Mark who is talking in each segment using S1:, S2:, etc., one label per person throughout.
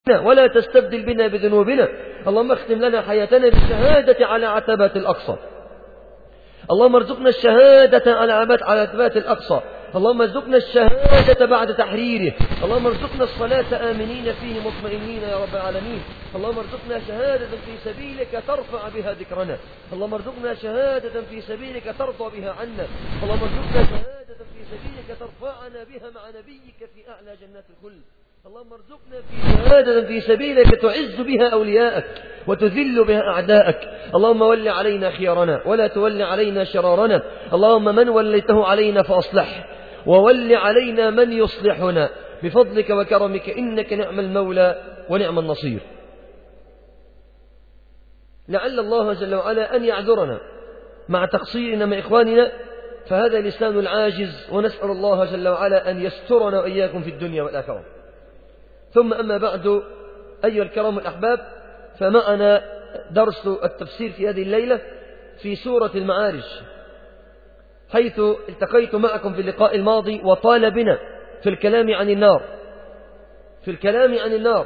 S1: ولا تستبدل بنا بذنوبنا اللهم اختم لنا حياتنا بالشهادة على عتبات الأقصى اللهم ارزقنا الشهادة على على عتبات الأقصى اللهم ارزقنا الشهادة بعد تحريره اللهم ارزقنا الصلاة آمنين فيه مطمئنين يا رب العالمين اللهم ارزقنا شهادة في سبيلك ترفع بها ذكرنا اللهم ارزقنا شهادة في سبيلك ترضى بها عنا اللهم ارزقنا شهادة في سبيلك ترفعنا بها مع نبيك في أعلى جنات الخلد اللهم ارزقنا في شهادة في سبيلك تعز بها أولياءك وتذل بها أعداءك اللهم ول علينا خيارنا ولا تول علينا شرارنا اللهم من وليته علينا فأصلح وول علينا من يصلحنا بفضلك وكرمك إنك نعم المولى ونعم النصير لعل الله جل وعلا أن يعذرنا مع تقصيرنا مع إخواننا فهذا لسان العاجز ونسأل الله جل وعلا أن يسترنا وإياكم في الدنيا والآخرة ثم أما بعد أيها الكرام الأحباب فمعنا درس التفسير في هذه الليلة في سورة المعارج حيث التقيت معكم في اللقاء الماضي وطال بنا في الكلام عن النار في الكلام عن النار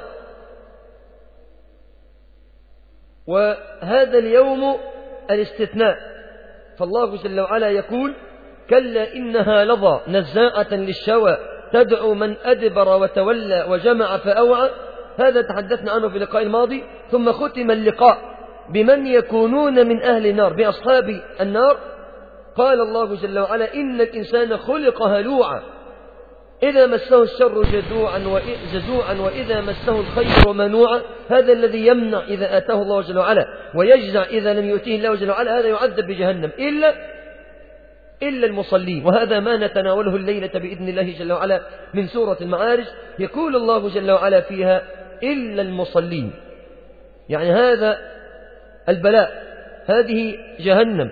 S1: وهذا اليوم الاستثناء فالله جل وعلا يقول كلا إنها لظى نزاعة للشوى تدعو من أدبر وتولى وجمع فأوعى هذا تحدثنا عنه في اللقاء الماضي ثم ختم اللقاء بمن يكونون من أهل النار بأصحاب النار قال الله جل وعلا إن الإنسان خلق هلوعا إذا مسه الشر جزوعا جزوعا وإذا مسه الخير منوعا هذا الذي يمنع إذا آتاه الله جل وعلا ويجزع إذا لم يؤتيه الله جل وعلا هذا يعذب بجهنم إلا إلا المصلين وهذا ما نتناوله الليلة بإذن الله جل وعلا من سورة المعارج يقول الله جل وعلا فيها إلا المصلين يعني هذا البلاء هذه جهنم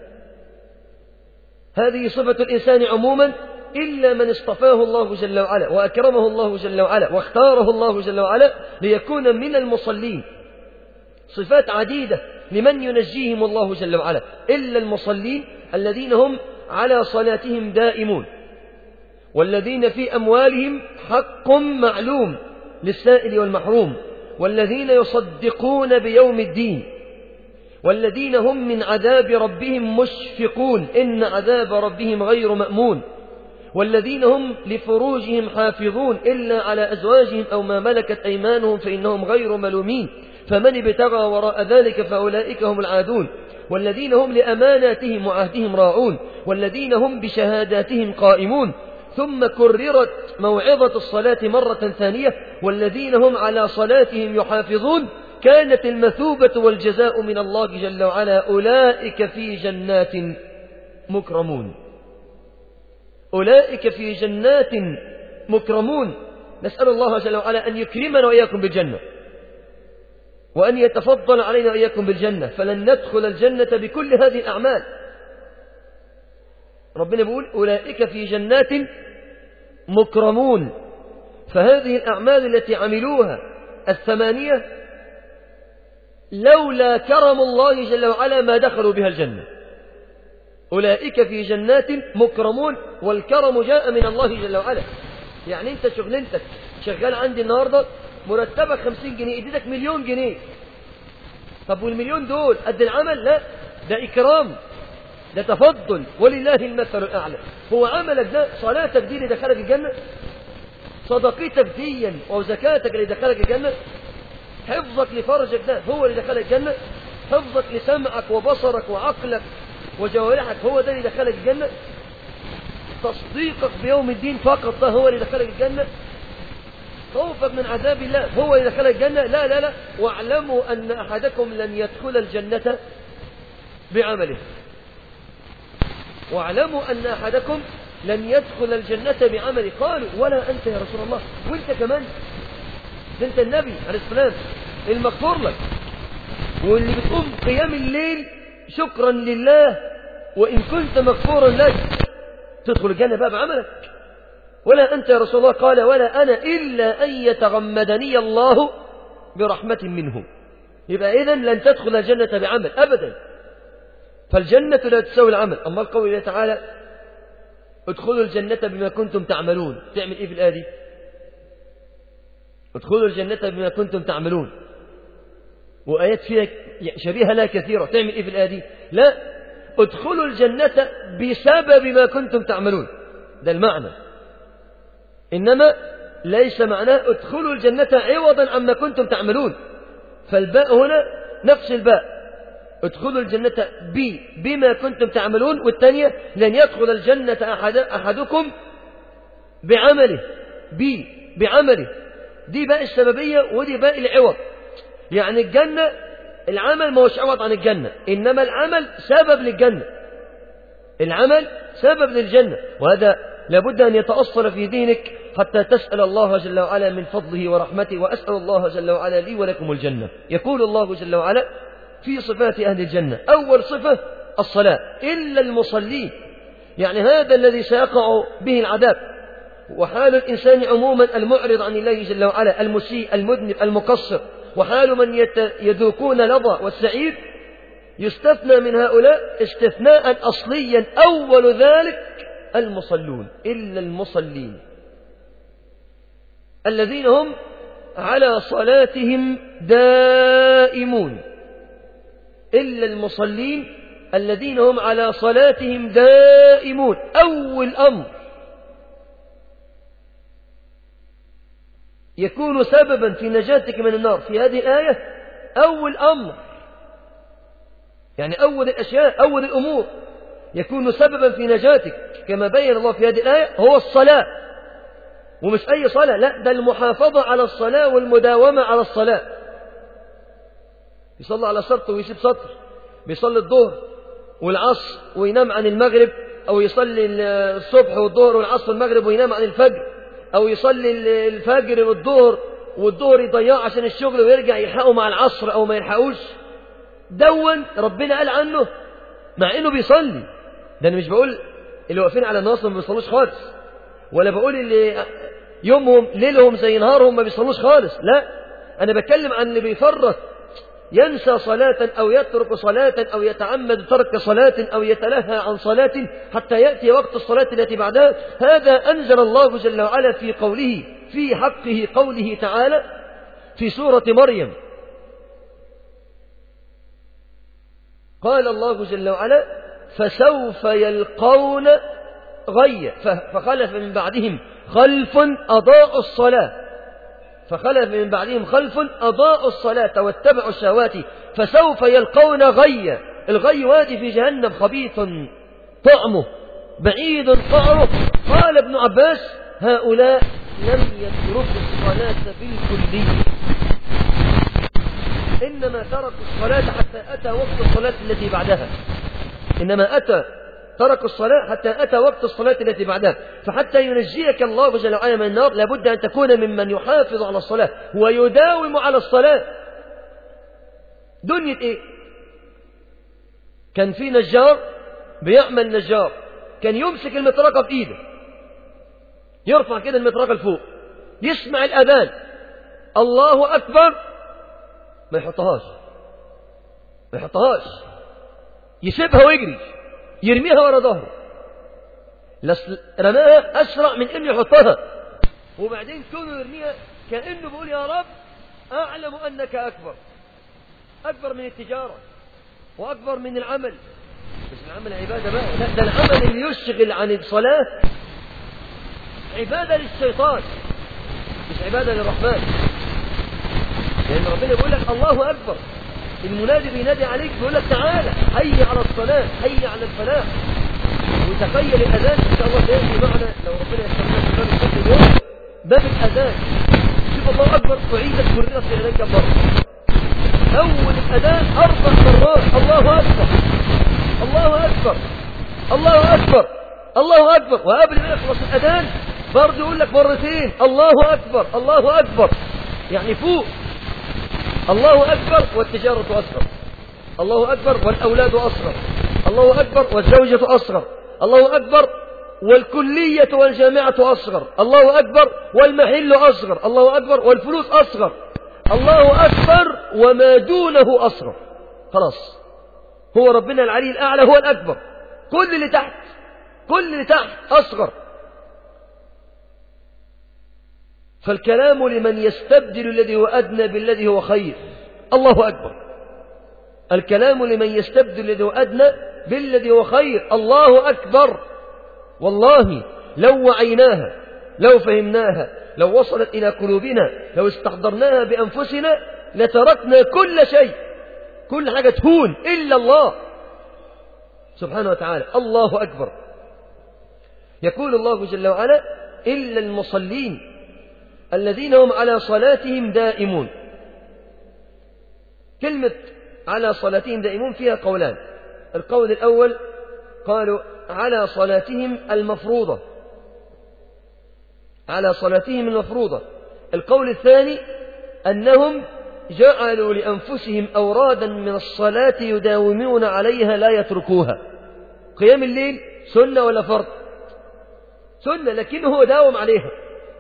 S1: هذه صفة الإنسان عموما إلا من اصطفاه الله جل وعلا وأكرمه الله جل وعلا واختاره الله جل وعلا ليكون من المصلين صفات عديدة لمن ينجيهم الله جل وعلا إلا المصلين الذين هم على صلاتهم دائمون والذين في أموالهم حق معلوم للسائل والمحروم والذين يصدقون بيوم الدين والذين هم من عذاب ربهم مشفقون إن عذاب ربهم غير مأمون والذين هم لفروجهم حافظون إلا على أزواجهم أو ما ملكت أيمانهم فإنهم غير ملومين فمن ابتغى وراء ذلك فأولئك هم العادون والذين هم لأماناتهم وعهدهم راعون والذين هم بشهاداتهم قائمون ثم كررت موعظة الصلاة مرة ثانية والذين هم على صلاتهم يحافظون كانت المثوبة والجزاء من الله جل وعلا أولئك في جنات مكرمون أولئك في جنات مكرمون نسأل الله جل وعلا أن يكرمنا وإياكم بالجنة وأن يتفضل علينا وإياكم بالجنة فلن ندخل الجنة بكل هذه الأعمال ربنا بيقول أولئك في جنات مكرمون فهذه الأعمال التي عملوها الثمانية لولا كرم الله جل وعلا ما دخلوا بها الجنة أولئك في جنات مكرمون والكرم جاء من الله جل وعلا يعني أنت شغلنتك شغال عندي النهاردة مرتبك خمسين جنيه اديتك مليون جنيه طب والمليون دول قد العمل لا ده إكرام ده تفضل ولله المثل الأعلى هو عملك ده صلاتك دي اللي دخلك الجنة صدقتك ديا أو زكاتك اللي دخلك الجنة حفظك لفرجك ده هو اللي دخلك الجنة حفظك لسمعك وبصرك وعقلك وجوارحك هو ده اللي دخلك الجنة تصديقك بيوم الدين فقط ده هو اللي دخلك الجنة خوفك من عذاب الله هو اللي دخلك الجنة لا لا لا واعلموا أن أحدكم لن يدخل الجنة بعمله واعلموا أن أحدكم لن يدخل الجنة بعمله قالوا ولا أنت يا رسول الله وانت كمان انت النبي عليه السلام المغفور لك واللي بتقوم قيام الليل شكرا لله وإن كنت مغفورا لك تدخل الجنة بقى بعملك ولا أنت يا رسول الله قال ولا أنا إلا أن يتغمدني الله برحمة منه يبقى إذن لن تدخل الجنة بعمل أبدا فالجنة لا تساوي العمل أما القول الله تعالى ادخلوا الجنة بما كنتم تعملون تعمل إيه في الآية دي ادخلوا الجنة بما كنتم تعملون وآيات فيها شبيهة لها كثيرة تعمل إيه في الآية دي لا ادخلوا الجنة بسبب ما كنتم تعملون ده المعنى إنما ليس معناه ادخلوا الجنة عوضا عما كنتم تعملون فالباء هنا نفس الباء ادخلوا الجنة بي بما كنتم تعملون والثانية لن يدخل الجنة أحد أحدكم بعمله بي بعمله دي باء السببية ودي باء العوض يعني الجنة العمل ما هوش عوض عن الجنة إنما العمل سبب للجنة العمل سبب للجنة وهذا لابد أن يتأصل في دينك حتى تسأل الله جل وعلا من فضله ورحمته وأسأل الله جل وعلا لي ولكم الجنة يقول الله جل وعلا في صفات أهل الجنة أول صفة الصلاة إلا المصلين يعني هذا الذي سيقع به العذاب وحال الإنسان عموما المعرض عن الله جل وعلا المسيء المذنب المقصر وحال من يذوقون لظى والسعير يستثنى من هؤلاء استثناء أصليا أول ذلك المصلون إلا المصلين الذين هم على صلاتهم دائمون إلا المصلين الذين هم على صلاتهم دائمون أول أمر يكون سببا في نجاتك من النار في هذه الآية أول أمر يعني أول الأشياء أول الأمور يكون سببا في نجاتك كما بين الله في هذه الآية هو الصلاة ومش أي صلاة لا ده المحافظة على الصلاة والمداومة على الصلاة يصلي على سطر ويسيب سطر بيصلي الظهر والعصر وينام عن المغرب أو يصلي الصبح والظهر والعصر والمغرب وينام عن الفجر أو يصلي الفجر والظهر والظهر يضيعه عشان الشغل ويرجع يلحقه مع العصر أو ما يلحقوش دون ربنا قال عنه مع إنه بيصلي ده أنا مش بقول اللي واقفين على الناصر ما بيصلوش خالص ولا بقول اللي يومهم ليلهم زي نهارهم ما بيصلوش خالص لا أنا بتكلم عن اللي بيفرط ينسى صلاة أو يترك صلاة أو يتعمد ترك صلاة أو يتلهى عن صلاة حتى يأتي وقت الصلاة التي بعدها هذا أنزل الله جل وعلا في قوله في حقه قوله تعالى في سورة مريم قال الله جل وعلا فسوف يلقون غي فخلف من بعدهم خلف أضاءوا الصلاة فخلف من بعدهم خلف أضاءوا الصلاة واتبعوا الشهوات فسوف يلقون غيا الغي وادي في جهنم خبيث طعمه بعيد قعره قال ابن عباس هؤلاء لم يتركوا الصلاة بالكلية إنما تركوا الصلاة حتى أتى وقت الصلاة التي بعدها إنما أتى تركوا الصلاة حتى أتى وقت الصلاة التي بعدها فحتى ينجيك الله جل وعلا من النار لابد أن تكون ممن يحافظ على الصلاة ويداوم على الصلاة دنيا إيه كان في نجار بيعمل نجار كان يمسك المطرقة بإيده يرفع كده المطرقة لفوق يسمع الأذان الله أكبر ما يحطهاش ما يحطهاش يسيبها ويجري يرميها ورا ظهره رماها أسرع من إنه يحطها وبعدين كونه يرميها كأنه بيقول يا رب أعلم أنك أكبر أكبر من التجارة وأكبر من العمل مش العمل عبادة بقى لا ده العمل اللي يشغل عن الصلاة عبادة للشيطان مش عبادة للرحمن لأن ربنا يقول لك الله أكبر المنادي بينادي عليك بيقول لك تعالى حي على الصلاة حي على الفلاح وتخيل الأذان إن شاء الله سيأتي معنا لو ربنا يستمر في باب الصلاة اليوم باب الأذان شوف الله أكبر أعيدت كررت إليك الله أول الأذان أربع مرات الله أكبر الله أكبر الله أكبر الله أكبر وقبل ما يخلص الأذان برضه يقول لك مرتين الله أكبر الله أكبر يعني فوق الله أكبر والتجارة أصغر الله أكبر والأولاد أصغر الله أكبر والزوجة أصغر الله أكبر والكلية والجامعة أصغر الله أكبر والمحل أصغر الله أكبر والفلوس أصغر الله أكبر وما دونه أصغر خلاص هو ربنا العلي الأعلى هو الأكبر كل اللي تحت كل اللي تحت أصغر فالكلام لمن يستبدل الذي هو أدنى بالذي هو خير الله أكبر الكلام لمن يستبدل الذي هو أدنى بالذي هو خير الله أكبر والله لو وعيناها لو فهمناها لو وصلت إلى قلوبنا لو استحضرناها بأنفسنا لتركنا كل شيء كل حاجة تهون إلا الله سبحانه وتعالى الله أكبر يقول الله جل وعلا إلا المصلين الذين هم على صلاتهم دائمون كلمة على صلاتهم دائمون فيها قولان القول الأول قالوا على صلاتهم المفروضة على صلاتهم المفروضة القول الثاني أنهم جعلوا لأنفسهم أورادا من الصلاة يداومون عليها لا يتركوها قيام الليل سنة ولا فرض سنة لكنه داوم عليها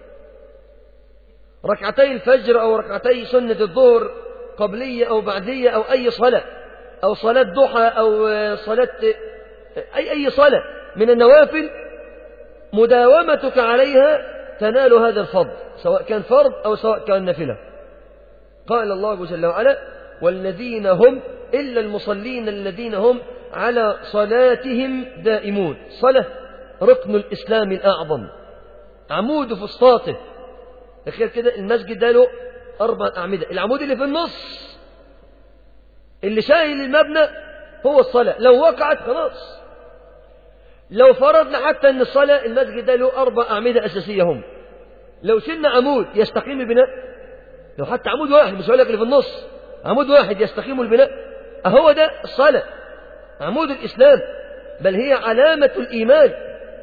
S1: ركعتي الفجر أو ركعتي سنة الظهر قبلية أو بعدية أو أي صلاة أو صلاة ضحى أو صلاة أي أي صلاة من النوافل مداومتك عليها تنال هذا الفضل سواء كان فرض أو سواء كان نفلة قال الله جل وعلا والذين هم إلا المصلين الذين هم على صلاتهم دائمون صلاة ركن الإسلام الأعظم عمود فسطاطه تخيل كده المسجد ده له أربع أعمدة العمود اللي في النص اللي شايل المبنى هو الصلاة لو وقعت خلاص لو فرضنا حتى أن الصلاة المسجد ده له أربع أعمدة أساسية هم لو شلنا عمود يستقيم البناء لو حتى عمود واحد مش هقول لك اللي في النص عمود واحد يستقيم البناء أهو ده الصلاة عمود الإسلام بل هي علامة الإيمان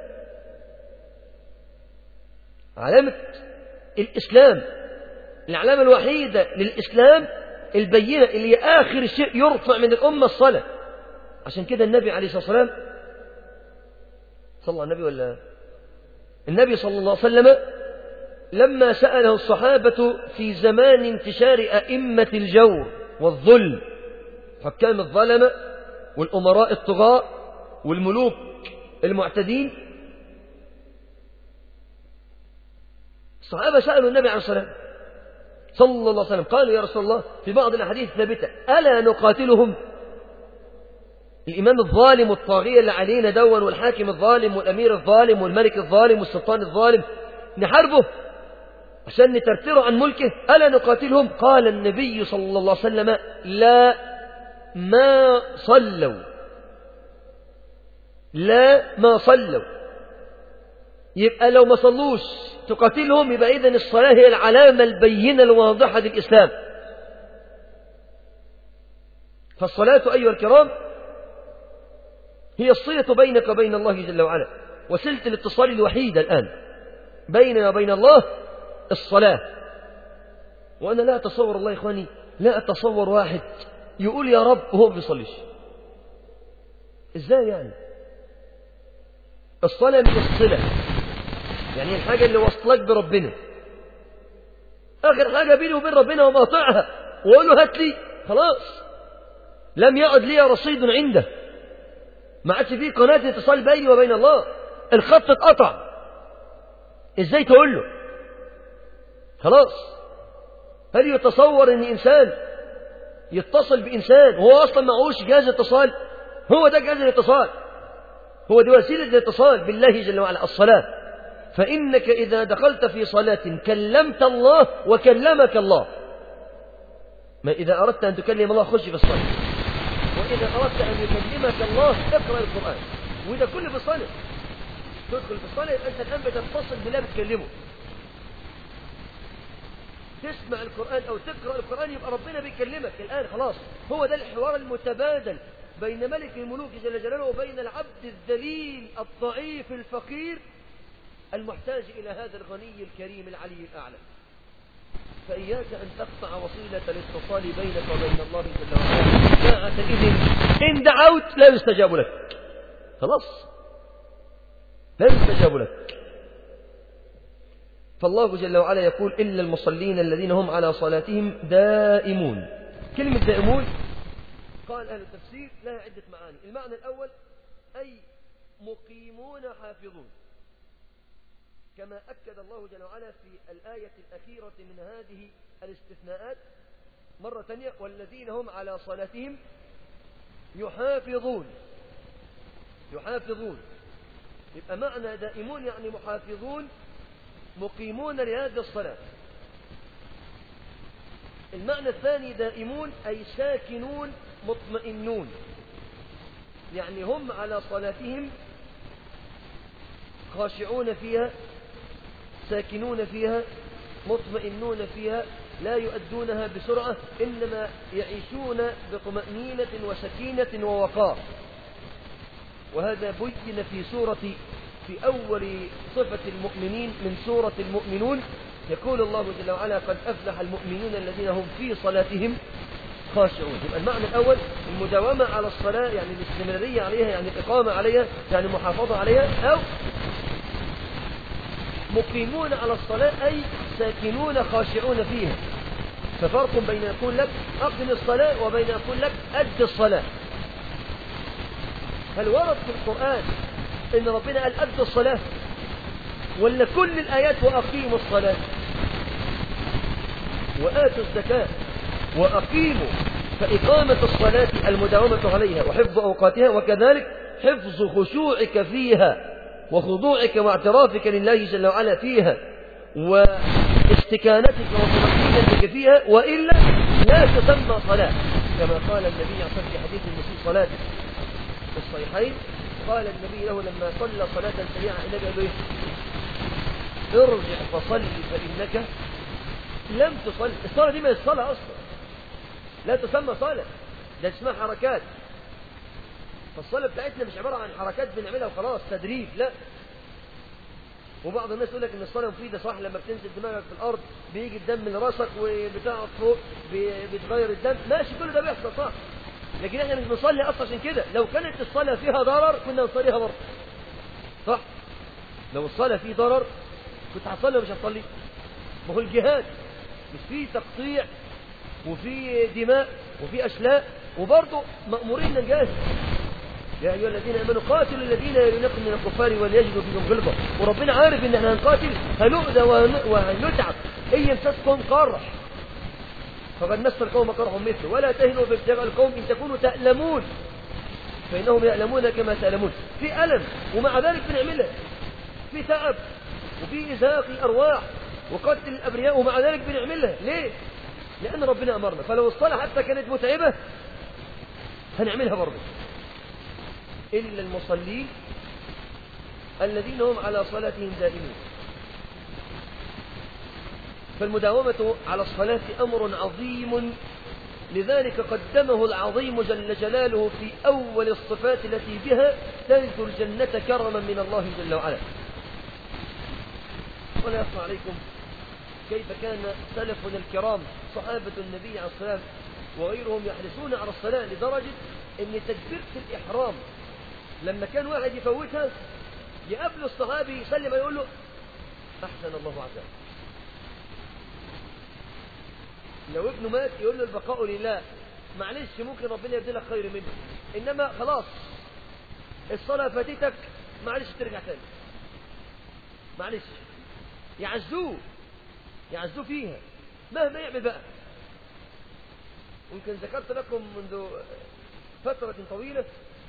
S1: علامة الإسلام العلامة الوحيدة للإسلام البينة اللي هي آخر شيء يرفع من الأمة الصلاة عشان كده النبي عليه الصلاة والسلام صلى الله عليه النبي ولا النبي صلى الله عليه وسلم لما سأله الصحابة في زمان انتشار أئمة الجور والظلم حكام الظلمة والأمراء الطغاة والملوك المعتدين الصحابة سألوا النبي عليه الصلاة والسلام صلى الله عليه وسلم قالوا يا رسول الله في بعض الأحاديث الثابتة ألا نقاتلهم الإمام الظالم والطاغية اللي علينا دون والحاكم الظالم والأمير الظالم والملك الظالم والسلطان الظالم نحاربه عشان نترتره عن ملكه ألا نقاتلهم قال النبي صلى الله عليه وسلم لا ما صلوا لا ما صلوا يبقى لو ما صلوش تقاتلهم يبقى إذن الصلاة هي العلامة البينة الواضحة للإسلام فالصلاة أيها الكرام هي الصلة بينك وبين الله جل وعلا وسلة الاتصال الوحيدة الآن بيننا وبين الله الصلاة وأنا لا أتصور الله يا إخواني لا أتصور واحد يقول يا رب وهو بيصليش إزاي يعني الصلاة من الصلة يعني الحاجة اللي وصلك بربنا آخر حاجة بيني وبين ربنا ومقاطعها وأقول له هات لي خلاص لم يعد لي رصيد عنده ما عادش فيه قناة اتصال بيني وبين الله الخط اتقطع ازاي تقول له خلاص هل يتصور ان انسان يتصل بانسان وهو اصلا معهوش جهاز اتصال هو ده جهاز الاتصال هو دي وسيله الاتصال بالله جل وعلا الصلاه فانك اذا دخلت في صلاه كلمت الله وكلمك الله ما اذا اردت ان تكلم الله خش في الصلاه وإذا أردت أن يكلمك الله اقرأ القرآن وإذا كل في الصلاة تدخل في الصلاة يبقى أنت الآن بتتصل بالله بتكلمه تسمع القرآن أو تقرأ القرآن يبقى ربنا بيكلمك الآن خلاص هو ده الحوار المتبادل بين ملك الملوك جل جلاله وبين العبد الذليل الضعيف الفقير المحتاج إلى هذا الغني الكريم العلي الأعلى فإياك أن تقطع وصيلة الاتصال بينك وبين الله جل وعلا ساعة إذن إن دعوت لا يستجاب لك خلاص لا يستجاب لك فالله جل وعلا يقول إلا المصلين الذين هم على صلاتهم دائمون كلمة دائمون قال أهل التفسير لها عدة معاني المعنى الأول أي مقيمون حافظون كما أكد الله جل وعلا في الآية الأخيرة من هذه الاستثناءات مرة ثانية والذين هم على صلاتهم يحافظون يحافظون يبقى معنى دائمون يعني محافظون مقيمون لهذه الصلاة المعنى الثاني دائمون أي ساكنون مطمئنون يعني هم على صلاتهم خاشعون فيها ساكنون فيها مطمئنون فيها لا يؤدونها بسرعة إنما يعيشون بطمأنينة وسكينة ووقار وهذا بين في سورة في أول صفة المؤمنين من سورة المؤمنون يقول الله جل وعلا قد أفلح المؤمنون الذين هم في صلاتهم خاشعون يبقى المعنى الأول المداومة على الصلاة يعني الاستمرارية عليها يعني الإقامة عليها يعني المحافظة عليها أو مقيمون على الصلاة أي ساكنون خاشعون فيها ففرق بين يقول لك أقم الصلاة وبين يقول لك أد الصلاة هل ورد في القرآن إن ربنا قال أد الصلاة ولا كل الآيات وأقيموا الصلاة وآتوا الزكاة وأقيموا فإقامة الصلاة المداومة عليها وحفظ أوقاتها وكذلك حفظ خشوعك فيها وخضوعك واعترافك لله جل وعلا فيها واستكانتك وطمأنينتك فيها وإلا لا تسمى صلاة كما قال النبي عليه الصلاة في حديث المسيء صلاته في الصحيحين قال النبي له لما صلى صلاة سريعة النبي قال له إيه؟ ارجع فصل فإنك لم تصل الصلاة دي ما الصلاة أصلا لا تسمى صلاة ده اسمها حركات فالصلاة بتاعتنا مش عبارة عن حركات بنعملها وخلاص تدريب لا وبعض الناس يقول لك ان الصلاه مفيده صح لما بتنزل دماغك في الارض بيجي الدم من راسك وبتقعد فوق بتغير الدم ماشي كل ده بيحصل صح لكن احنا مش بنصلي اصلا عشان كده لو كانت الصلاه فيها ضرر كنا نصليها برضه صح لو الصلاه فيه ضرر كنت هتصلي ولا مش هتصلي ما هو الجهاد مش فيه تقطيع وفي دماء وفي اشلاء وبرضه مامورين نجاهد يا ايها الذين امنوا قاتلوا الذين يلونكم من الكفار وليجدوا فيكم غلظه وربنا عارف ان احنا هنقاتل هنؤذى وهنتعب ان يمسسكم قرح فقد مس القوم قرح مثله ولا تهنوا في ابتغاء القوم ان تكونوا تألمون فإنهم يألمون كما تألمون في ألم ومع ذلك بنعملها في تعب وفي إزهاق الأرواح وقتل الأبرياء ومع ذلك بنعملها ليه؟ لأن ربنا أمرنا فلو الصلاة حتى كانت متعبة هنعملها برضه إلا المصلين الذين هم على صلاتهم دائمون فالمداومة على الصلاة أمر عظيم لذلك قدمه العظيم جل جلاله في أول الصفات التي بها ترث الجنة كرما من الله جل وعلا ولا يخفى عليكم كيف كان سلفنا الكرام صحابة النبي عليه الصلاة وغيرهم يحرصون على الصلاة لدرجة أن تكبيرة الإحرام لما كان واحد يفوتها يقابل الصحابي يسلم يقول له أحسن الله عزاك لو ابنه مات يقول له البقاء لله معلش ممكن ربنا يبدلك خير منه إنما خلاص الصلاة فاتتك معلش ترجع تاني معلش يعزوه يعزوه فيها مهما يعمل بقى يمكن ذكرت لكم منذ فترة طويلة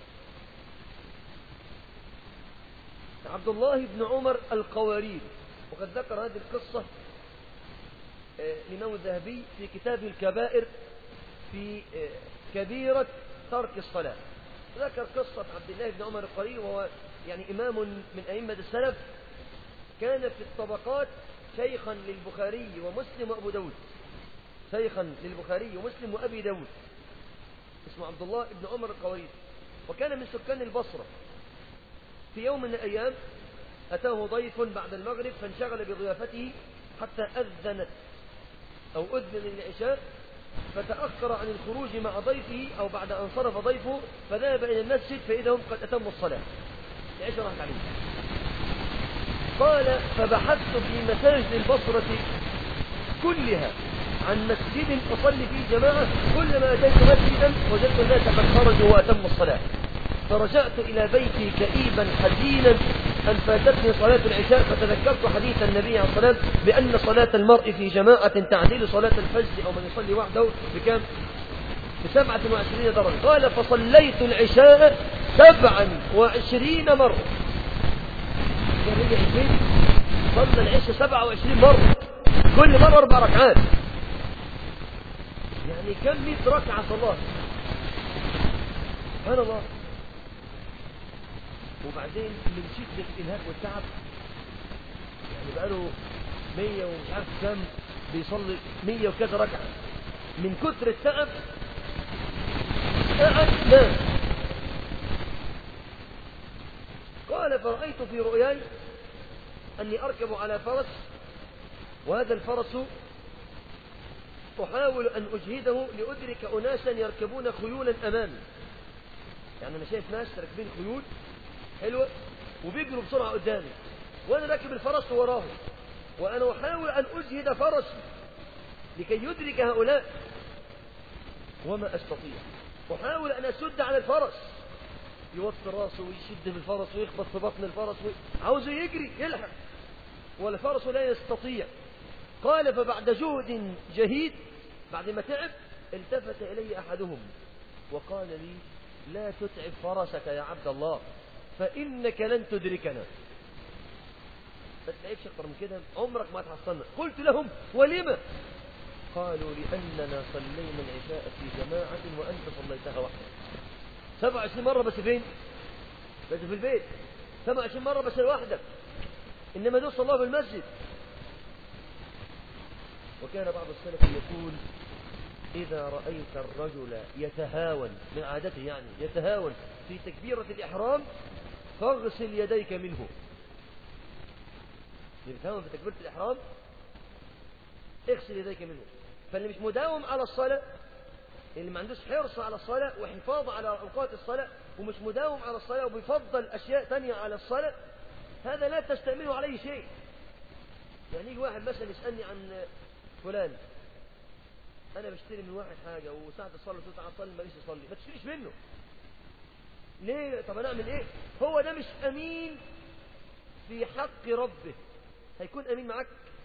S1: عبد الله بن عمر القوارير وقد ذكر هذه القصة الإمام الذهبي في كتابه الكبائر في كبيرة ترك الصلاة ذكر قصة عبد الله بن عمر القوارير وهو يعني إمام من أئمة السلف كان في الطبقات شيخا للبخاري ومسلم وأبو داود شيخا للبخاري ومسلم وأبي داود اسمه عبد الله بن عمر القوارير وكان من سكان البصرة في يوم من الأيام أتاه ضيف بعد المغرب فانشغل بضيافته حتى أذنت أو أذن العشاء فتأخر عن الخروج مع ضيفه أو بعد أن صرف ضيفه فذهب إلى المسجد فإذا هم قد أتموا الصلاة العشاء راحت عليه قال فبحثت في مساجد البصرة كلها عن مسجد أصلي فيه جماعة كلما أتيت مسجدا وجدت الناس قد خرجوا وأتموا الصلاة فرجعت إلى بيتي كئيبا حزينا أن فاتتني صلاة العشاء فتذكرت حديث النبي عليه الصلاة والسلام بأن صلاة المرء في جماعة تعديل صلاة الفجر أو من يصلي وحده بكم؟ بسبعة وعشرين درجة قال فصليت العشاء سبعا وعشرين مرة صلى العشاء سبعة وعشرين مرة كل مرة أربع ركعات يعني كم مئة ركعة صلاة سبحان الله وبعدين من شدة الإنهاك والتعب يعني بقاله مية ومش عارف كم بيصلي مية وكذا ركعة من كتر التعب قعد نام قال فرأيت في رؤياي أني أركب على فرس وهذا الفرس أحاول أن أجهده لأدرك أناسا يركبون خيولا أمامي يعني أنا شايف ناس راكبين خيول حلوة وبيجروا بسرعة قدامي وأنا راكب الفرس وراهم وأنا أحاول أن أجهد فرسي لكي يدرك هؤلاء وما أستطيع أحاول أن أسد على الفرس يوطي راسه ويشد في الفرس ويخبط في بطن الفرس عاوزه يجري يلحق والفرس لا يستطيع قال فبعد جهد جهيد بعد ما تعب التفت إلي أحدهم وقال لي لا تتعب فرسك يا عبد الله فإنك لن تدركنا ما تتعبش أكثر من كده عمرك ما تحصلنا قلت لهم ولما قالوا لأننا صلينا العشاء في جماعة وأنت صليتها وحدك 27 مرة بس فين بس في البيت 27 مرة بس لوحدك إنما دول صلاه في المسجد وكان بعض السلف يقول إذا رأيت الرجل يتهاون من عادته يعني يتهاون في تكبيرة الإحرام فاغسل يديك منه اللي بيتهاون في تكبيرة الإحرام اغسل يديك منه فاللي مش مداوم على الصلاة اللي ما عندوش حرص على الصلاة وحفاظ على أوقات الصلاة ومش مداوم على الصلاة وبيفضل أشياء تانية على الصلاة هذا لا تستعمله عليه شيء يعني يجي واحد مثلا يسألني عن فلان أنا بشتري من واحد حاجة وساعة الصلاة قلت تعالى صلي ماليش يصلي ما تشتريش منه ليه طب أنا أعمل إيه هو ده مش أمين في حق ربه هيكون أمين معك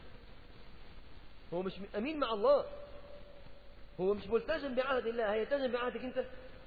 S1: هو مش أمين مع الله هو مش ملتزم بعهد الله هيلتزم بعهدك أنت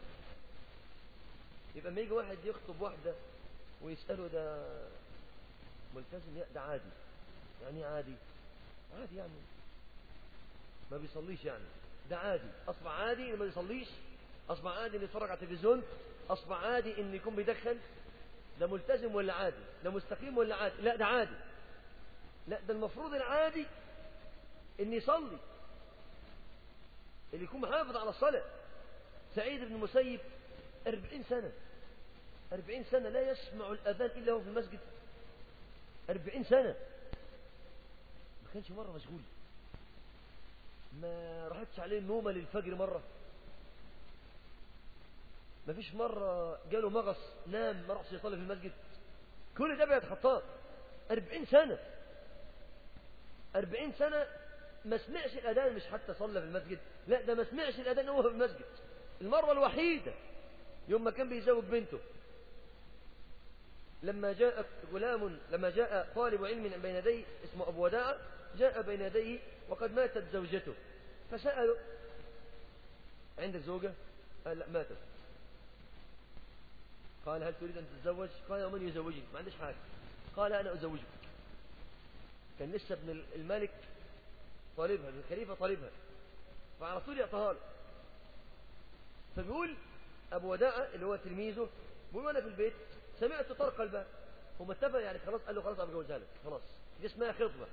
S1: يبقى لما يجي واحد يخطب واحدة ويسأله ده ملتزم ده عادي يعني عادي عادي يعني ما بيصليش يعني ده عادي أصبح عادي إنه ما بيصليش أصبح عادي إنه يتفرج على التلفزيون أصبح عادي إنه يكون بيدخن ده ملتزم ولا عادي ده مستقيم ولا عادي لا ده عادي لا ده المفروض العادي إن يصلي اللي يكون محافظ على الصلاة سعيد بن المسيب أربعين سنة أربعين سنة لا يسمع الأذان إلا هو في المسجد أربعين سنة ما كانش مرة مشغول ما راحتش عليه النومة للفجر مرة ما فيش مرة جاله مغص نام ما راحش يصلي في المسجد كل ده بيتخطاه أربعين سنة أربعين سنة ما سمعش الأذان مش حتى صلى في المسجد لا ده ما سمعش الأذان وهو في المسجد المرة الوحيدة يوم ما كان بيزوج بنته لما جاء غلام لما جاء طالب علم بين يديه اسمه أبو وداع جاء بين يديه وقد ماتت زوجته فسأله عندك زوجة قال لا ماتت قال هل تريد أن تتزوج قال ومن يزوجني ما عندش حاجة قال أنا أزوجك كان لسه ابن الملك طالبها ابن الخليفة طالبها فعلى طول يعطيها له فبيقول أبو وداعة اللي هو تلميذه بيقول وأنا في البيت سمعت طرق الباب هم اتفق يعني خلاص قال له خلاص أبو جوزها لك خلاص دي اسمها خطبة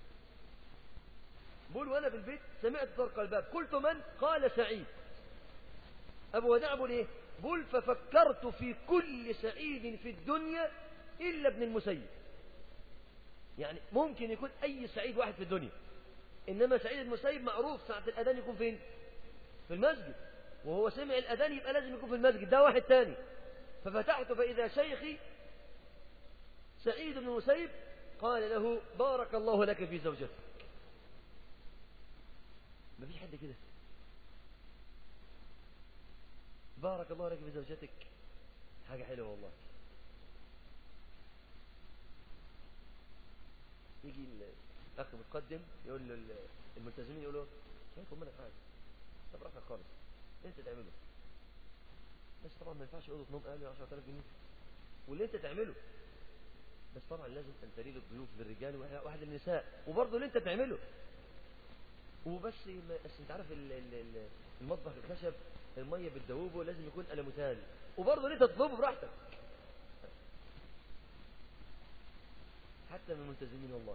S1: بقول وأنا في البيت سمعت طرق الباب قلت من قال سعيد أبو وداع بقول إيه بقول ففكرت في كل سعيد في الدنيا إلا ابن المسيب يعني ممكن يكون أي سعيد واحد في الدنيا إنما سعيد المسيب معروف ساعة الأذان يكون فين في المسجد وهو سمع الأذان يبقى لازم يكون في المسجد ده واحد تاني ففتحت فإذا شيخي سعيد بن المسيب قال له بارك الله لك في زوجتك ما فيش حد كده بارك الله لك في زوجتك حاجة حلوة والله يجي الاخ متقدم يقول له الملتزمين يقولوا شايف منك حاجه طب راحه خالص انت تعمله بس طبعا ما ينفعش اوضه نوم اقل من 10000 جنيه واللي انت تعمله بس طبعا لازم ان تريد الضيوف للرجال وواحد للنساء وبرضه اللي انت تعمله وبس ما بس انت عارف ال- ال- ال- المطبخ الخشب الميه بتدوبه لازم يكون الموتال وبرضه اللي انت تطلبه براحتك حتى من الملتزمين والله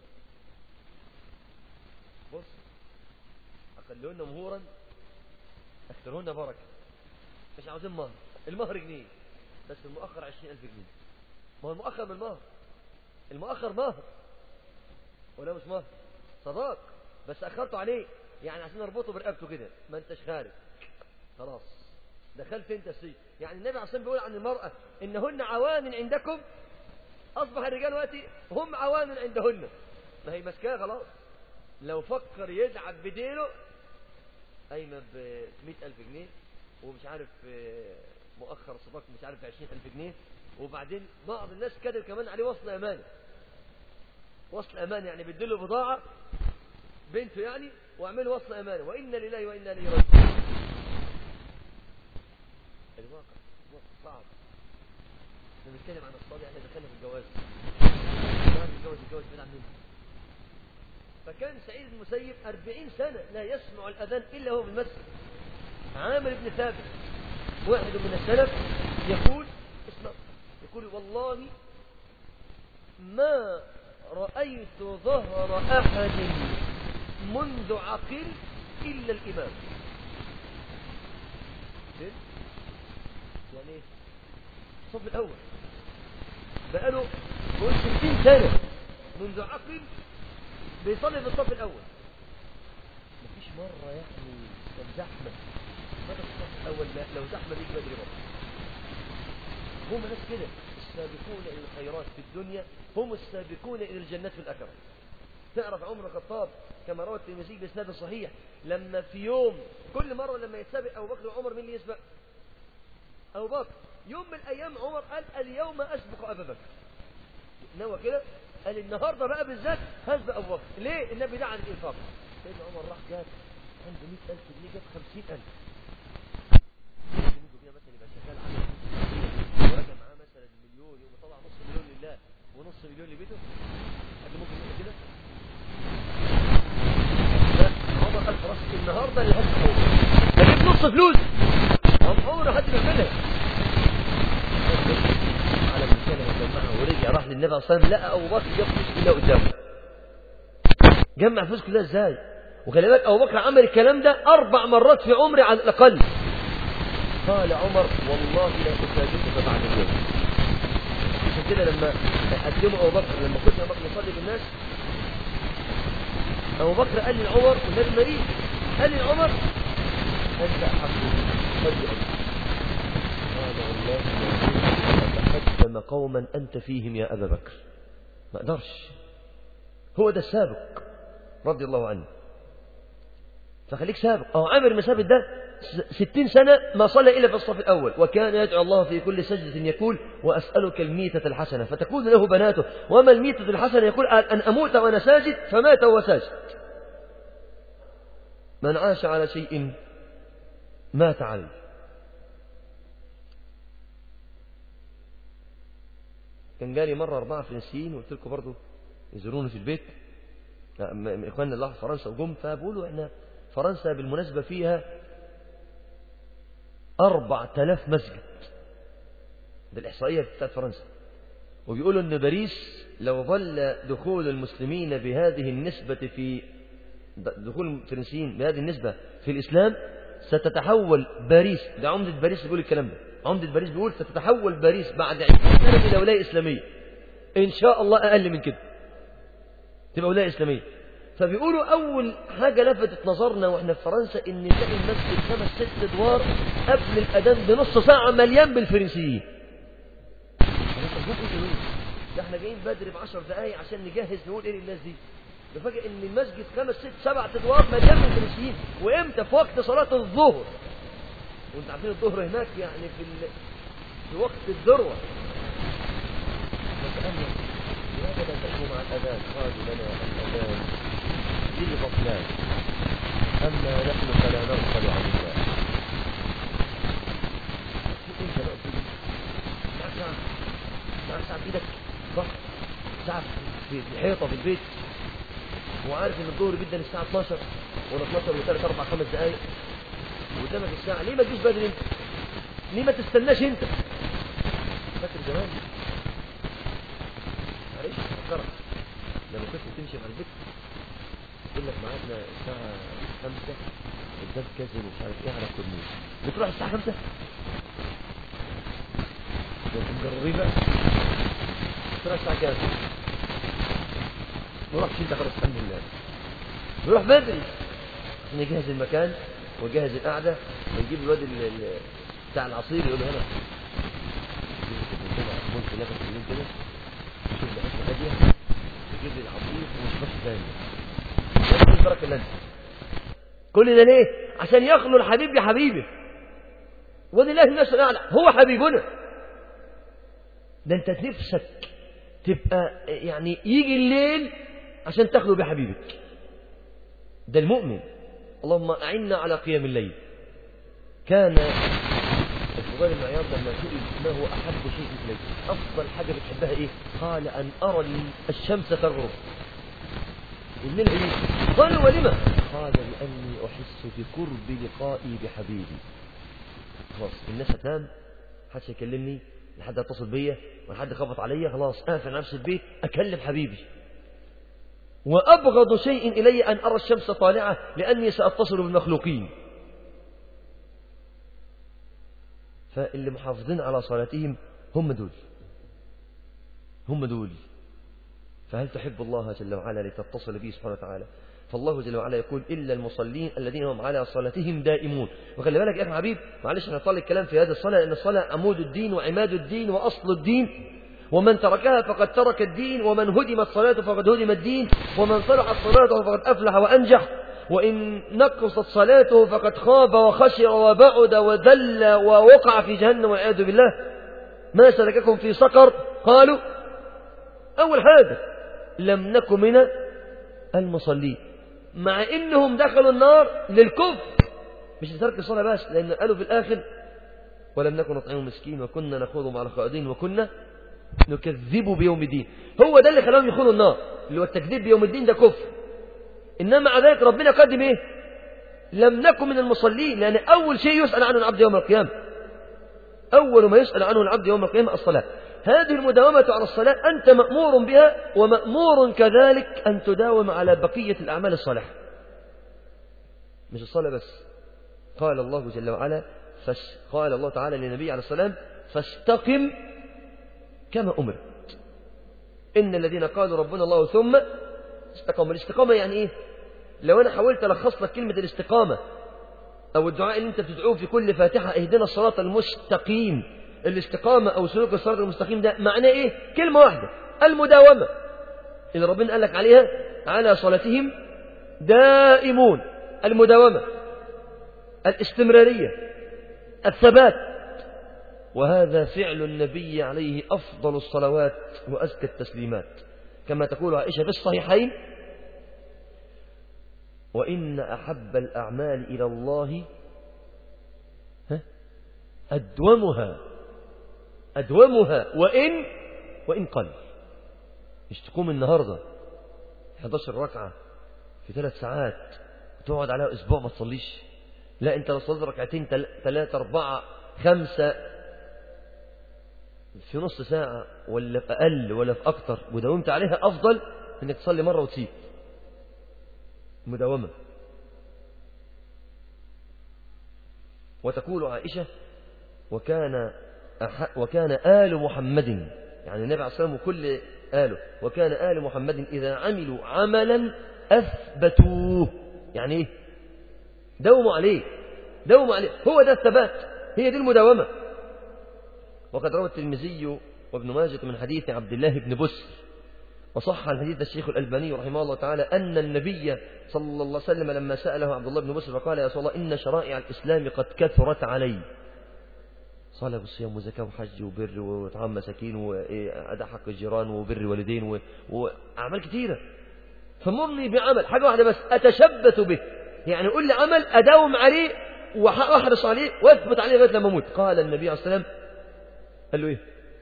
S1: بص اقلهن مهورا اكثرهن بركه مش عاوزين مهر المهر جنيه بس المؤخر عشرين ألف جنيه ما هو المؤخر من المهر المؤخر مهر ولا مش مهر صداق بس أخرته عليه يعني عشان نربطه برقبته كده ما انتش خارج خلاص دخلت انت السجن يعني النبي عليه الصلاة والسلام بيقول عن المرأة إنهن عوان عندكم أصبح الرجال وقتي هم عوان عندهن ما هي ماسكاها خلاص لو فكر يدعك بديله قايمة ب ألف جنيه ومش عارف آه، مؤخر صداق مش عارف عشرين ألف جنيه وبعدين بعض الناس كاتب كمان عليه وصل أمانة وصل أمانة يعني بيديله بضاعة بنته يعني واعملوا وصل أمانة وإنا لله وإنا إليه راجعون الواقع واقع صعب احنا بنتكلم عن الصلاة احنا دخلنا في الجواز بعد الجواز الجواز بعيد عننا فكان سعيد المسيب أربعين سنة لا يسمع الأذان إلا هو في المسجد عامر بن ثابت واحد من السلف يقول اسمع يقول والله ما رأيت ظهر أحد منذ عقل إلا الإمام فهمت؟ يعني ايه الصف الأول بقاله بقول 60 سنة منذ عقل بيصلي في الصف الأول مفيش مرة يعني كان زحمة مرة في الصف الأول لا لو زحمة بيجي بدري برضه هم ناس كده السابقون إلى الخيرات في الدنيا هم السابقون إلى الجنات في الآخرة تعرف عمر الخطاب كما روى الترمذي بإسناد صحيح لما في يوم كل مرة لما يتسابق أبو بكر وعمر مين اللي يسبق؟ أبو بكر يوم من الأيام عمر قال اليوم أسبق أبا بكر نوى كده قال النهارده بقى بالذات هسبق أبو بكر ليه؟ النبي دعا عن الإنفاق سيدنا عمر راح جاب عنده 100000 جنيه جاب 50000 يجوا بيها مثلا يبقى شغال على وراجع معاه مثلا مليون يقوم طلع نص مليون لله ونص مليون لبيته حد ممكن يعمل كده؟ لا عمر قال خلاص النهارده اللي هسبق هجيب نص فلوس هم عمره حد بيعملها على المكان وجمعها ورجع راح للنبي عليه الصلاه والسلام لقى ابو بكر جاب فلوس كلها قدامه جمع فلوس كلها ازاي وخلي بالك ابو بكر عمل الكلام ده اربع مرات في عمري على الاقل قال عمر والله لا اساجدك بعد اليوم عشان كده لما قدموا ابو بكر لما كنت ابو بكر يصلي بالناس ابو بكر قال لعمر والنبي مريض قال لعمر انت احق صلي قال والله لا أتقدم قوما أنت فيهم يا أبا بكر ما أقدرش هو ده السابق رضي الله عنه فخليك سابق أو عامر بن ثابت ده ستين سنة ما صلى إلا في الصف الأول وكان يدعو الله في كل سجدة يقول وأسألك الميتة الحسنة فتكون له بناته وما الميتة الحسنة يقول أن أموت وأنا ساجد فمات وهو ساجد من عاش على شيء مات عليه كان جالي مرة أربعة فرنسيين وقلت لكم برضه يزوروني في البيت إخواننا الله في فرنسا وجم فبقولوا إحنا فرنسا بالمناسبة فيها أربع تلاف مسجد ده الإحصائية بتاعت فرنسا وبيقولوا إن باريس لو ظل دخول المسلمين بهذه النسبة في دخول الفرنسيين بهذه النسبة في الإسلام ستتحول باريس ده عمدة باريس بيقول الكلام ده عمدة باريس بيقول ستتحول باريس بعد 20 سنة إلى ولاية إسلامية إن شاء الله أقل من كده تبقى ولاية إسلامية فبيقولوا أول حاجة لفتت نظرنا وإحنا في فرنسا إن نلاقي المسجد خمس ست أدوار قبل الأذان بنص ساعة مليان بالفرنسيين ده احنا جايين بدري بعشر دقايق عشان نجهز نقول ايه للناس دي نفاجئ ان المسجد خمس ست سبع ادوار مليان بالفرنسيين وامتى في وقت صلاة الظهر وانت عارفين الظهر هناك يعني في ال... في وقت الذروة فسألنا لماذا لا تأتوا مع الأذان قالوا لنا الأذان للغفلان أما نحن فلا نغفل عن الله انت بقى تيجي معك ساعة معك ساعة بإيدك صح ساعة في الحيطة في البيت وعارف ان الظهر جدا الساعة 12 ولا 12 وثلاث اربع خمس دقايق وقدامك الساعة ليه ما تجيش بدري انت ليه ما تستناش انت فاكر زمان معلش فكرت لما كنت تمشي مع البيت يقول لك ميعادنا الساعة 5 قدام كذا ومش عارف ايه على الكورنيش بتروح الساعة 5 ده مجربين بقى بتروح الساعة كام؟ ما رحتش انت خلاص الحمد لله نروح بدري عشان يجهز المكان ويجهز القعدة ويجيب الواد ال- ال- بتاع العصير يقول له هنا ممكن ناخد يومين كده شوف بحسه هادية يجيب لي العصير ومش بس ثاني ياخد البركة اللي انت كل ده ليه؟ عشان يخلو الحبيب بحبيبه ولله الناس الأعلى هو حبيبنا ده انت نفسك تبقى يعني يجي الليل عشان تخلو بحبيبك ده المؤمن اللهم أعنا على قيام الليل كان الفضيل بن عياض لما سئل ما هو أحب شيء إليك أفضل حاجة بتحبها إيه قال أن أرى الشمس تغرب الليل إيه قال ولما قال لأني أحس بقرب لقائي بحبيبي خلاص الناس هتنام محدش يكلمني لحد يتصل بيا ولا حد خبط عليا خلاص اقفل نفس البيت اكلم حبيبي وابغض شيء الي ان ارى الشمس طالعه لاني ساتصل بالمخلوقين فاللي محافظين على صلاتهم هم دول هم دول فهل تحب الله جل وعلا لتتصل به سبحانه وتعالى فالله جل وعلا يقول إلا المصلين الذين هم على صلاتهم دائمون وخلي بالك يا أخي حبيب معلش أنا طالب الكلام في هذه الصلاة لأن الصلاة عمود الدين وعماد الدين وأصل الدين ومن تركها فقد ترك الدين ومن هدمت صلاته فقد هدم الدين ومن صلحت صلاته فقد أفلح وأنجح وإن نقصت صلاته فقد خاب وخسر وبعد وذل ووقع في جهنم والعياذ بالله ما سلككم في سقر قالوا أول حاجة لم نكن من المصلين مع انهم دخلوا النار للكفر مش لترك الصلاة بس لان قالوا في الاخر ولم نكن نطعم مسكين وكنا نخوض مع الخائضين وكنا نكذب بيوم الدين هو ده اللي خلاهم يدخلوا النار اللي هو التكذيب بيوم الدين ده كفر انما مع ذلك ربنا قدم ايه لم نكن من المصلين لان اول شيء يسأل عنه العبد يوم القيامة اول ما يسأل عنه العبد يوم القيامة الصلاة هذه المداومة على الصلاة أنت مأمور بها ومأمور كذلك أن تداوم على بقية الأعمال الصالحة مش الصلاة بس قال الله جل وعلا فس قال الله تعالى للنبي عليه السلام فاستقم كما أمرت إن الذين قالوا ربنا الله ثم استقاموا الاستقامة يعني إيه لو أنا حاولت ألخص لك كلمة الاستقامة أو الدعاء اللي أنت بتدعوه في كل فاتحة اهدنا الصراط المستقيم الاستقامة أو سلوك الصراط المستقيم ده معناه إيه؟ كلمة واحدة المداومة اللي ربنا قال لك عليها على صلاتهم دائمون المداومة الاستمرارية الثبات وهذا فعل النبي عليه أفضل الصلوات وأزكى التسليمات كما تقول عائشة في الصحيحين وإن أحب الأعمال إلى الله ها؟ أدومها أدومها وإن وإن قل مش تقوم النهاردة 11 ركعة في ثلاث ساعات تقعد عليها أسبوع ما تصليش لا أنت لو صليت ركعتين ثلاثة أربعة خمسة في نص ساعة ولا في أقل ولا في أكتر وداومت عليها أفضل إنك تصلي مرة وتسيب مداومة وتقول عائشة وكان أح... وكان آل محمد يعني النبي عليه الصلاة والسلام وكل آله وكان آل محمد إذا عملوا عملا أثبتوه يعني إيه دوموا عليه دوموا عليه هو ده الثبات هي دي المداومة وقد روى الترمذي وابن ماجه من حديث عبد الله بن بسر وصح عن حديث الشيخ الألباني رحمه الله تعالى أن النبي صلى الله عليه وسلم لما سأله عبد الله بن بسر فقال يا رسول الله إن شرائع الإسلام قد كثرت علي صلاة وصيام وزكاة وحج وبر وإطعام مساكين وأداء حق الجيران وبر والدين و... وأعمال كثيرة فمرني بعمل حاجة واحدة بس أتشبث به يعني قل لي عمل أداوم عليه وأحرص عليه وأثبت عليه لغاية لما أموت قال النبي عليه الصلاة والسلام قال له إيه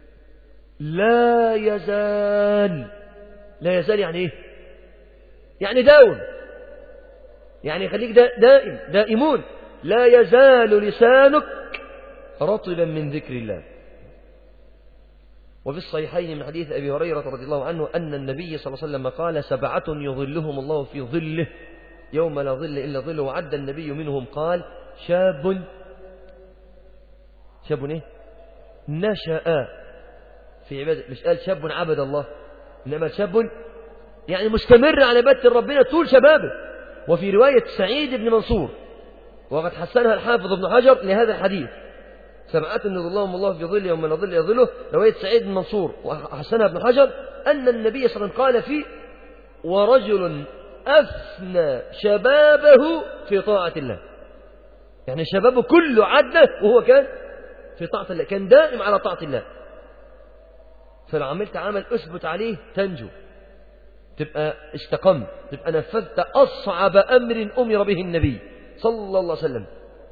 S1: لا يزال لا يزال يعني إيه يعني داوم يعني خليك دا دائم دائمون لا يزال لسانك رطبا من ذكر الله وفي الصحيحين من حديث أبي هريرة رضي الله عنه أن النبي صلى الله عليه وسلم قال سبعة يظلهم الله في ظله يوم لا ظل إلا ظله وعد النبي منهم قال شاب شاب إيه نشأ في عبادة مش قال شاب عبد الله إنما شاب يعني مستمر على عبادة ربنا طول شبابه وفي رواية سعيد بن منصور وقد حسنها الحافظ ابن حجر لهذا الحديث سبعة يظلهم الله في ظل يوم لا ظل يظله رواية سعيد بن منصور وحسنها ابن حجر أن النبي صلى الله عليه وسلم قال فيه ورجل أفنى شبابه في طاعة الله يعني شبابه كله عدى وهو كان في طاعة الله كان دائم على طاعة الله فلو عملت عمل أثبت عليه تنجو تبقى استقمت تبقى نفذت أصعب أمر أمر به النبي صلى الله عليه وسلم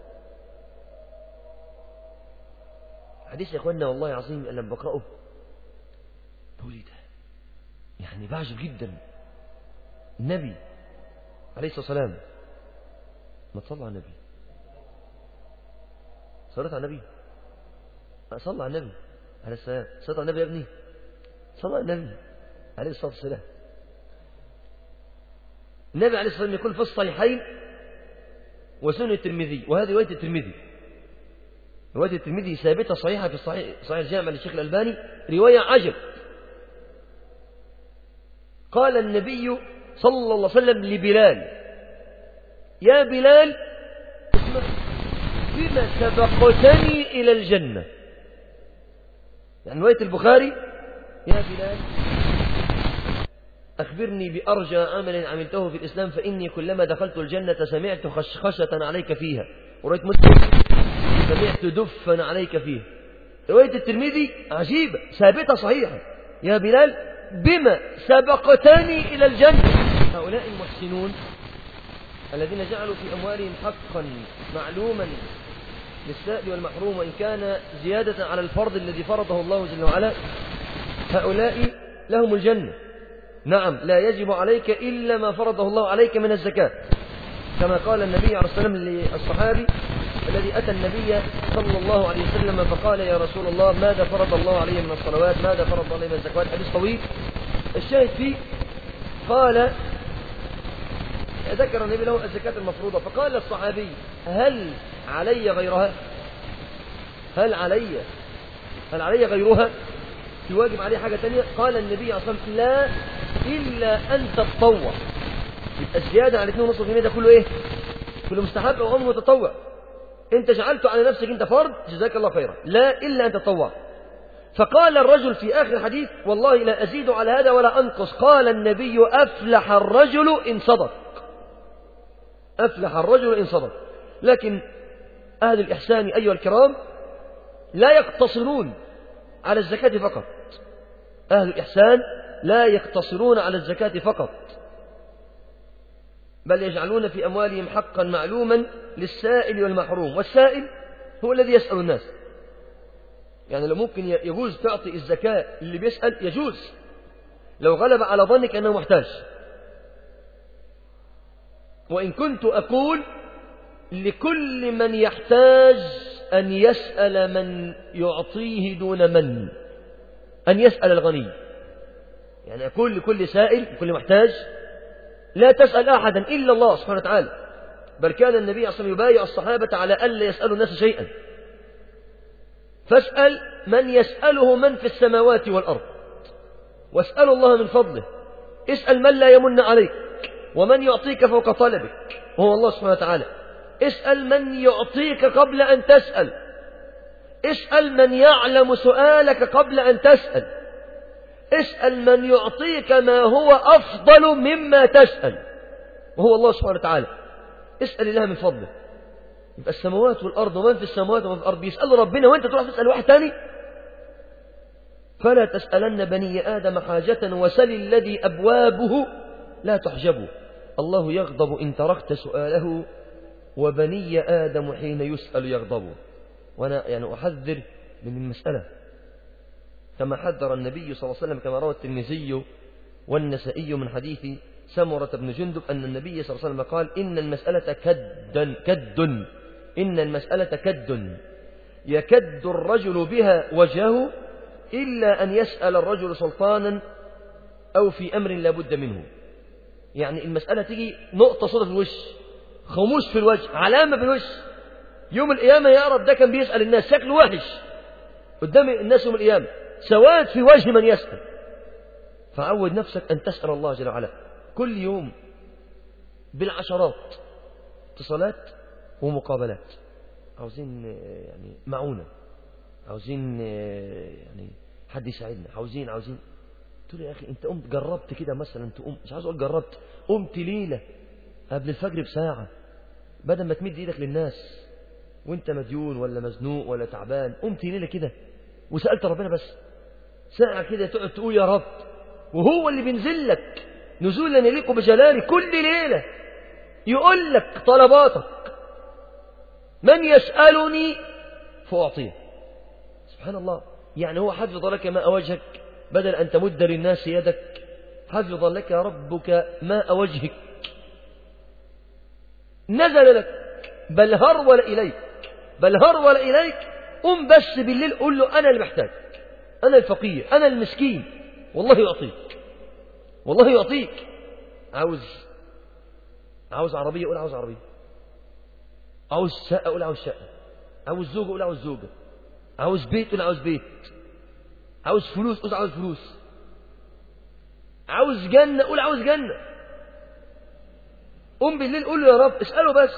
S1: حديث يا اخوانا والله عظيم لما بقرأه بقول ده يعني بعجب جدا النبي عليه الصلاة والسلام ما تصلى على النبي صليت على النبي صلى على النبي عليه السلام صليت على النبي يا ابني صلى على النبي عليه الصلاة والسلام النبي عليه الصلاة والسلام يقول في الصحيحين وسنن الترمذي وهذه رواية الترمذي رواية الترمذي ثابتة صحيحة في الصحيح صحيح الجامع للشيخ الألباني رواية عجب قال النبي صلى الله عليه وسلم لبلال يا بلال اسمع بما سبقتني إلى الجنة يعني رواية البخاري يا بلال أخبرني بأرجى عمل عملته في الإسلام فإني كلما دخلت الجنة سمعت خشخشة عليك فيها ورواية مسلم سمعت دفا عليك فيه رواية الترمذي عجيبة ثابتة صحيحة يا بلال بما سبقتني إلى الجنة هؤلاء المحسنون الذين جعلوا في أموالهم حقا معلوما للسائل والمحروم وإن كان زيادة على الفرض الذي فرضه الله جل وعلا هؤلاء لهم الجنة نعم لا يجب عليك إلا ما فرضه الله عليك من الزكاة كما قال النبي عليه الصلاة والسلام للصحابي الذي أتى النبي صلى الله عليه وسلم فقال يا رسول الله ماذا فرض الله عليه من الصلوات ماذا فرض الله عليه من الزكوات حديث طويل الشاهد فيه قال ذكر النبي له الزكاة المفروضة فقال الصحابي هل علي غيرها هل علي هل علي غيرها في واجب عليه حاجة تانية قال النبي عليه الصلاة والسلام لا إلا أن تتطوع يبقى الزيادة عن 2.5% ده كله إيه كله مستحب أو أمر متطوع انت جعلته على نفسك انت فرض جزاك الله خيرا لا إلا أن تطوع فقال الرجل في آخر الحديث والله لا أزيد على هذا ولا أنقص قال النبي أفلح الرجل إن صدق أفلح الرجل إن صدق لكن أهل الإحسان أيها الكرام لا يقتصرون على الزكاة فقط أهل الإحسان لا يقتصرون على الزكاة فقط بل يجعلون في أموالهم حقا معلوما للسائل والمحروم والسائل هو الذي يسأل الناس يعني لو ممكن يجوز تعطي الزكاة اللي بيسأل يجوز لو غلب على ظنك أنه محتاج وإن كنت أقول لكل من يحتاج أن يسأل من يعطيه دون من أن يسأل الغني يعني أقول لكل سائل لكل محتاج لا تسأل أحدا إلا الله سبحانه وتعالى بل كان النبي صلى الله عليه وسلم يبايع الصحابة على ألا يسألوا الناس شيئا فاسأل من يسأله من في السماوات والأرض واسأل الله من فضله اسأل من لا يمن عليك ومن يعطيك فوق طلبك وهو الله سبحانه وتعالى اسأل من يعطيك قبل أن تسأل اسأل من يعلم سؤالك قبل أن تسأل اسأل من يعطيك ما هو أفضل مما تسأل وهو الله سبحانه وتعالى اسأل الله من فضله يبقى السماوات والأرض ومن في السماوات ومن في الأرض بيسألوا ربنا وأنت تروح تسأل واحد تاني فلا تسألن بني آدم حاجة وسل الذي أبوابه لا تحجب الله يغضب إن تركت سؤاله وبني آدم حين يسأل يغضب وأنا يعني أحذر من المسألة كما حذر النبي صلى الله عليه وسلم كما روى الترمذي والنسائي من حديث سمرة بن جندب أن النبي صلى الله عليه وسلم قال إن المسألة كد كد إن المسألة كد يكد الرجل بها وجهه إلا أن يسأل الرجل سلطانا أو في أمر لا بد منه يعني المسألة تيجي نقطة صدى في الوش خموس في الوجه علامة في الوش يوم القيامة يعرف ده كان بيسأل الناس شكله وحش قدام الناس يوم القيامة سواد في وجه من يسأل فعود نفسك أن تسأل الله جل وعلا كل يوم بالعشرات اتصالات ومقابلات عاوزين يعني معونة عاوزين يعني حد يساعدنا عاوزين عاوزين قلت له يا أخي أنت قمت جربت كده مثلا تقوم مش عاوز أقول جربت قمت ليلة قبل الفجر بساعة بدل ما تمد إيدك للناس وانت مديون ولا مزنوق ولا تعبان قمت ليلة كده وسألت ربنا بس ساعة كده تقعد تقول يا رب وهو اللي بينزل لك نزولا يليق بجلاله كل ليلة يقول لك طلباتك من يسألني فأعطيه سبحان الله يعني هو حفظ لك ماء وجهك بدل أن تمد للناس يدك حفظ لك ربك ماء وجهك نزل لك بل هرول إليك بل هرول إليك قم بس بالليل قول له أنا المحتاج أنا الفقير أنا المسكين والله يعطيك والله يعطيك عاوز عاوز عربية قول عاوز عربية عاوز شقة قول عاوز شقة عاوز زوجة قول عاوز زوجة عاوز بيت قول عاوز بيت عاوز فلوس قول عاوز فلوس عاوز جنة قول عاوز جنة قم بالليل قول له يا رب اسأله بس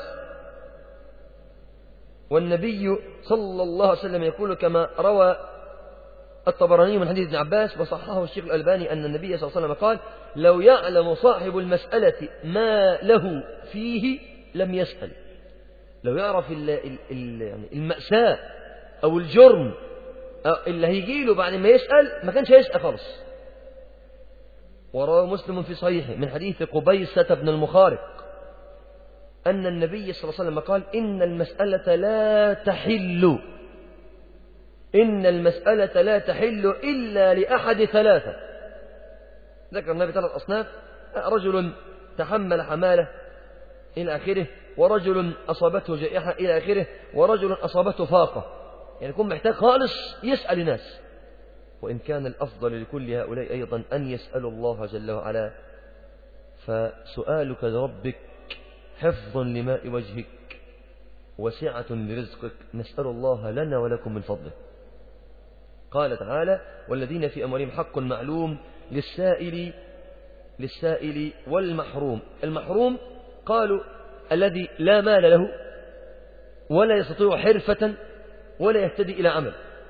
S1: والنبي صلى الله عليه وسلم يقول كما روى الطبراني من حديث ابن عباس وصححه الشيخ الألباني أن النبي صلى الله عليه وسلم قال لو يعلم صاحب المسألة ما له فيه لم يسأل لو يعرف ال ال ال يعني المأساة أو الجرم اللي هيجي له بعد ما يسأل ما كانش هيسأل خالص وروى مسلم في صحيحه من حديث قبيسة بن المخارق أن النبي صلى الله عليه وسلم قال إن المسألة لا تحل إن المسألة لا تحل إلا لأحد ثلاثة ذكر النبي ثلاث أصناف رجل تحمل حمالة إلى آخره ورجل أصابته جائحة إلى آخره ورجل أصابته فاقة يعني يكون محتاج خالص يسأل الناس وإن كان الأفضل لكل هؤلاء أيضا أن يسألوا الله جل وعلا فسؤالك لربك حفظ لماء وجهك وسعة لرزقك نسأل الله لنا ولكم من فضله قال تعالى والذين في أموالهم حق معلوم للسائل للسائل والمحروم المحروم قالوا الذي لا مال له ولا يستطيع حرفة ولا يهتدي إلى عمل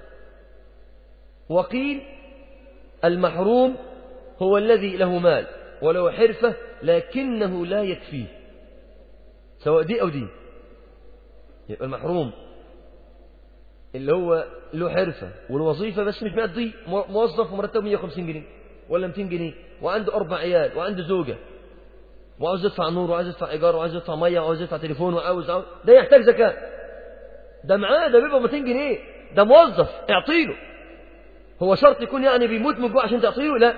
S1: وقيل المحروم هو الذي له مال وله حرفة لكنه لا يكفيه سواء دي أو دي يبقى المحروم اللي هو له حرفة والوظيفة بس مش بيقضي موظف ومرتبه 150 جنيه ولا 200 جنيه وعنده أربع عيال وعنده زوجة وعاوز يدفع نور وعاوز يدفع إيجار وعاوز يدفع مية وعاوز يدفع تليفون وعاوز عاوز ده يحتاج زكاة ده معاه ده بيبقى 200 جنيه ده موظف اعطيله هو شرط يكون يعني بيموت من جوع عشان تعطيله لا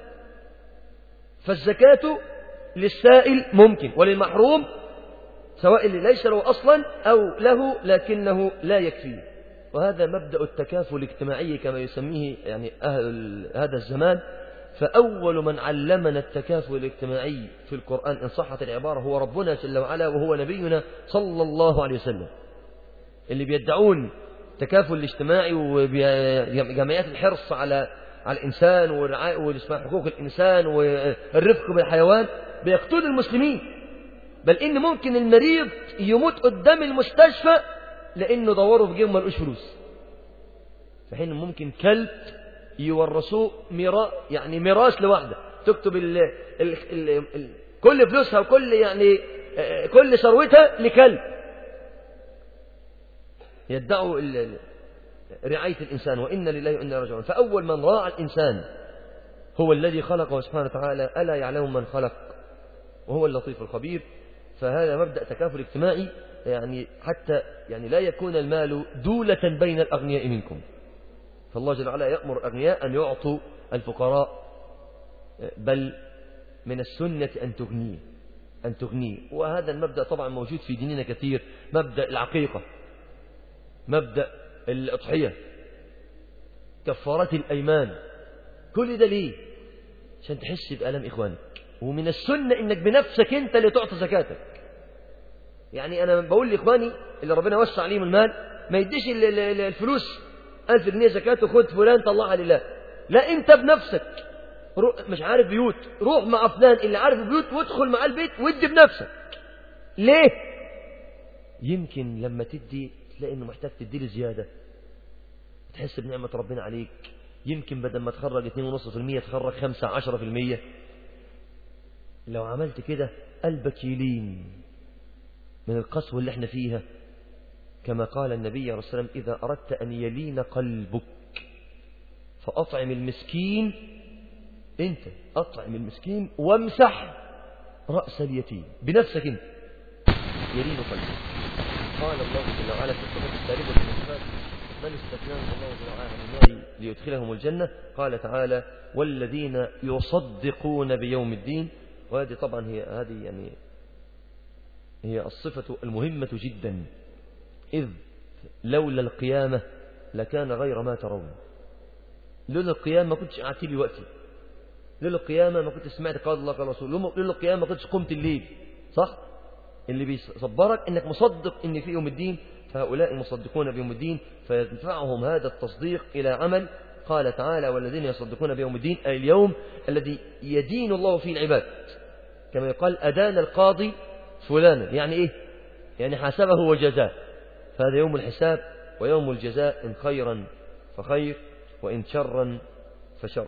S1: فالزكاة للسائل ممكن وللمحروم سواء اللي ليس له أصلا أو له لكنه لا يكفيه وهذا مبدأ التكافل الاجتماعي كما يسميه يعني أهل هذا الزمان فأول من علمنا التكافل الاجتماعي في القرآن إن صحت العبارة هو ربنا جل وعلا وهو نبينا صلى الله عليه وسلم اللي بيدعون التكافل الاجتماعي وجمعيات الحرص على على الإنسان والرعاية حقوق الإنسان والرفق بالحيوان بيقتل المسلمين بل إن ممكن المريض يموت قدام المستشفى لأنه دوروا في جيبه ما لقوش فلوس في حين ممكن كلب يورثوه ميراث يعني ميراث لوحده تكتب ال ال ال ال كل فلوسها وكل يعني كل ثروتها لكلب يدعوا رعاية الإنسان وإن لله وإنا راجعون فأول من راعى الإنسان هو الذي خلقه سبحانه وتعالى ألا يعلم من خلق وهو اللطيف الخبير فهذا مبدأ تكافل اجتماعي يعني حتى يعني لا يكون المال دولة بين الأغنياء منكم فالله جل وعلا يأمر الأغنياء أن يعطوا الفقراء بل من السنة أن تغنيه أن تغنيه وهذا المبدأ طبعا موجود في ديننا كثير مبدأ العقيقة مبدأ الأضحية كفارات الأيمان كل ده ليه عشان تحس بألم إخوانك ومن السنة إنك بنفسك أنت اللي تعطي زكاتك يعني أنا بقول لإخواني اللي ربنا وسع عليهم المال ما يديش الفلوس ألف جنيه زكاة وخد فلان طلعها لله لا أنت بنفسك مش عارف بيوت روح مع فلان اللي عارف البيوت وادخل مع البيت وادي بنفسك ليه يمكن لما تدي تلاقي انه محتاج تدي له زيادة تحس بنعمة ربنا عليك يمكن بدل ما تخرج 2.5% تخرج 5 10% لو عملت كده قلبك يلين من القسوة اللي احنا فيها كما قال النبي عليه الصلاة والسلام إذا أردت أن يلين قلبك فأطعم المسكين أنت أطعم المسكين وامسح رأس اليتيم بنفسك أنت يلين قلبك قال الله جل وعلا في الصفة الثالثة من الصفات من استثناهم الله جل وعلا عن النار ليدخلهم الجنة قال تعالى والذين يصدقون بيوم الدين وهذه طبعا هي هذه يعني هي الصفة المهمة جدا إذ لولا القيامة لكان غير ما ترون لولا القيامة ما كنتش قعدت لي وقتي لولا القيامة ما كنت سمعت قال الله قال رسول لولا القيامة ما كنتش قمت الليل صح اللي بيصبرك انك مصدق ان في يوم الدين فهؤلاء مصدقون بيوم الدين فيدفعهم هذا التصديق إلى عمل قال تعالى والذين يصدقون بيوم الدين أي اليوم الذي يدين الله فيه العباد كما يقال أدان القاضي فلانا يعني إيه يعني حاسبه وجزاه فهذا يوم الحساب ويوم الجزاء إن خيرا فخير وإن شرا فشر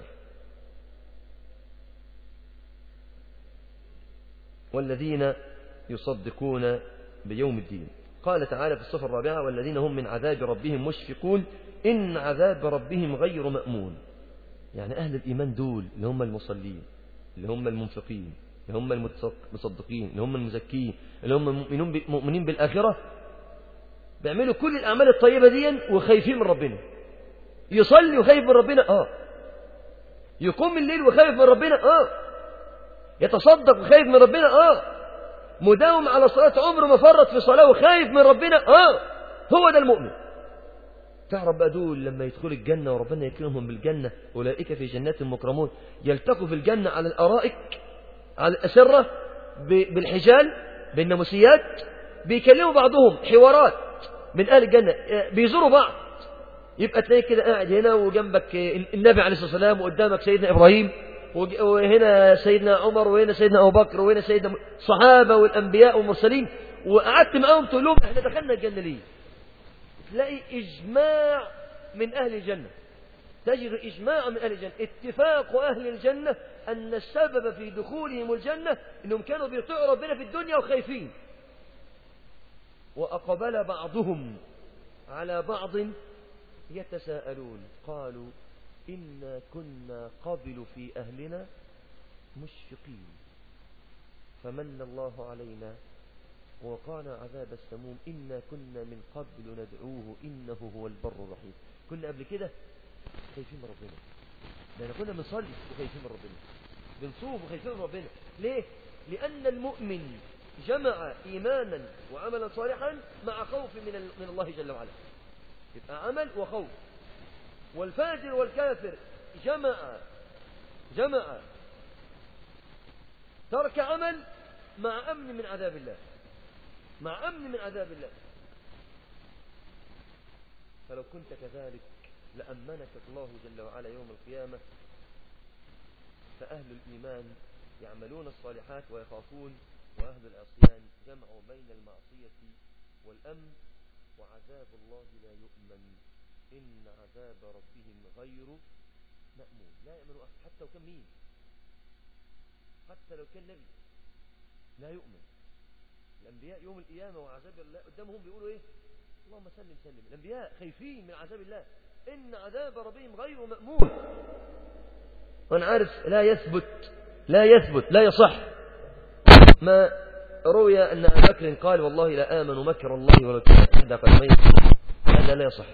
S1: والذين يصدقون بيوم الدين قال تعالى في الصفة الرابعة والذين هم من عذاب ربهم مشفقون إن عذاب ربهم غير مأمون يعني أهل الإيمان دول اللي هم المصلين اللي هم المنفقين اللي هم المصدقين اللي هم المزكين اللي هم المؤمنون مؤمنين بالآخرة بيعملوا كل الأعمال الطيبة دي وخايفين من ربنا يصلي وخايف من ربنا آه يقوم الليل وخايف من ربنا آه يتصدق وخايف من ربنا آه مداوم على صلاة عمره ما فرط في صلاة وخايف من ربنا آه هو ده المؤمن تعرف بقى دول لما يدخلوا الجنة وربنا يكرمهم بالجنة أولئك في جنات مكرمون يلتقوا في الجنة على الأرائك على الأسرة بالحجال بالناموسيات بيكلموا بعضهم حوارات من أهل الجنة بيزوروا بعض يبقى تلاقي كده قاعد هنا وجنبك النبي عليه الصلاة والسلام وقدامك سيدنا إبراهيم وهنا سيدنا عمر وهنا سيدنا أبو بكر وهنا سيدنا الصحابة والأنبياء والمرسلين وقعدت معاهم تقول لهم احنا دخلنا الجنة ليه تلاقي إجماع من أهل الجنة تجد إجماع من أهل الجنة اتفاق أهل الجنة أن السبب في دخولهم الجنة أنهم كانوا بيطيعوا ربنا في الدنيا وخايفين وأقبل بعضهم على بعض يتساءلون قالوا إنا كنا قبل في أهلنا مشفقين فمن الله علينا وقانا عذاب السموم إنا كنا من قبل ندعوه إنه هو البر الرحيم كنا قبل كده خايفين من ربنا لأن كنا بنصلي وخايفين من ربنا بنصوم وخايفين من ربنا ليه؟ لأن المؤمن جمع إيمانا وعملا صالحا مع خوف من من الله جل وعلا يبقى عمل وخوف والفاجر والكافر جمع جمع ترك عمل مع أمن من عذاب الله مع أمن من عذاب الله فلو كنت كذلك لأمنك الله جل وعلا يوم القيامة فأهل الإيمان يعملون الصالحات ويخافون وأهل العصيان جمعوا بين المعصية والأمن وعذاب الله لا يؤمن إن عذاب ربهم غير مأمون لا يأمن أحد حتى لو كان مين حتى لو كان نبي لا يؤمن الأنبياء يوم القيامة وعذاب الله قدامهم بيقولوا إيه اللهم سلم سلم الأنبياء خايفين من عذاب الله إن عذاب ربهم غير مأمون وأنا عارف لا يثبت لا يثبت لا يصح ما روي أن أبا بكر قال والله لا آمن مكر الله ولو كانت إحدى قدمي هذا لا يصح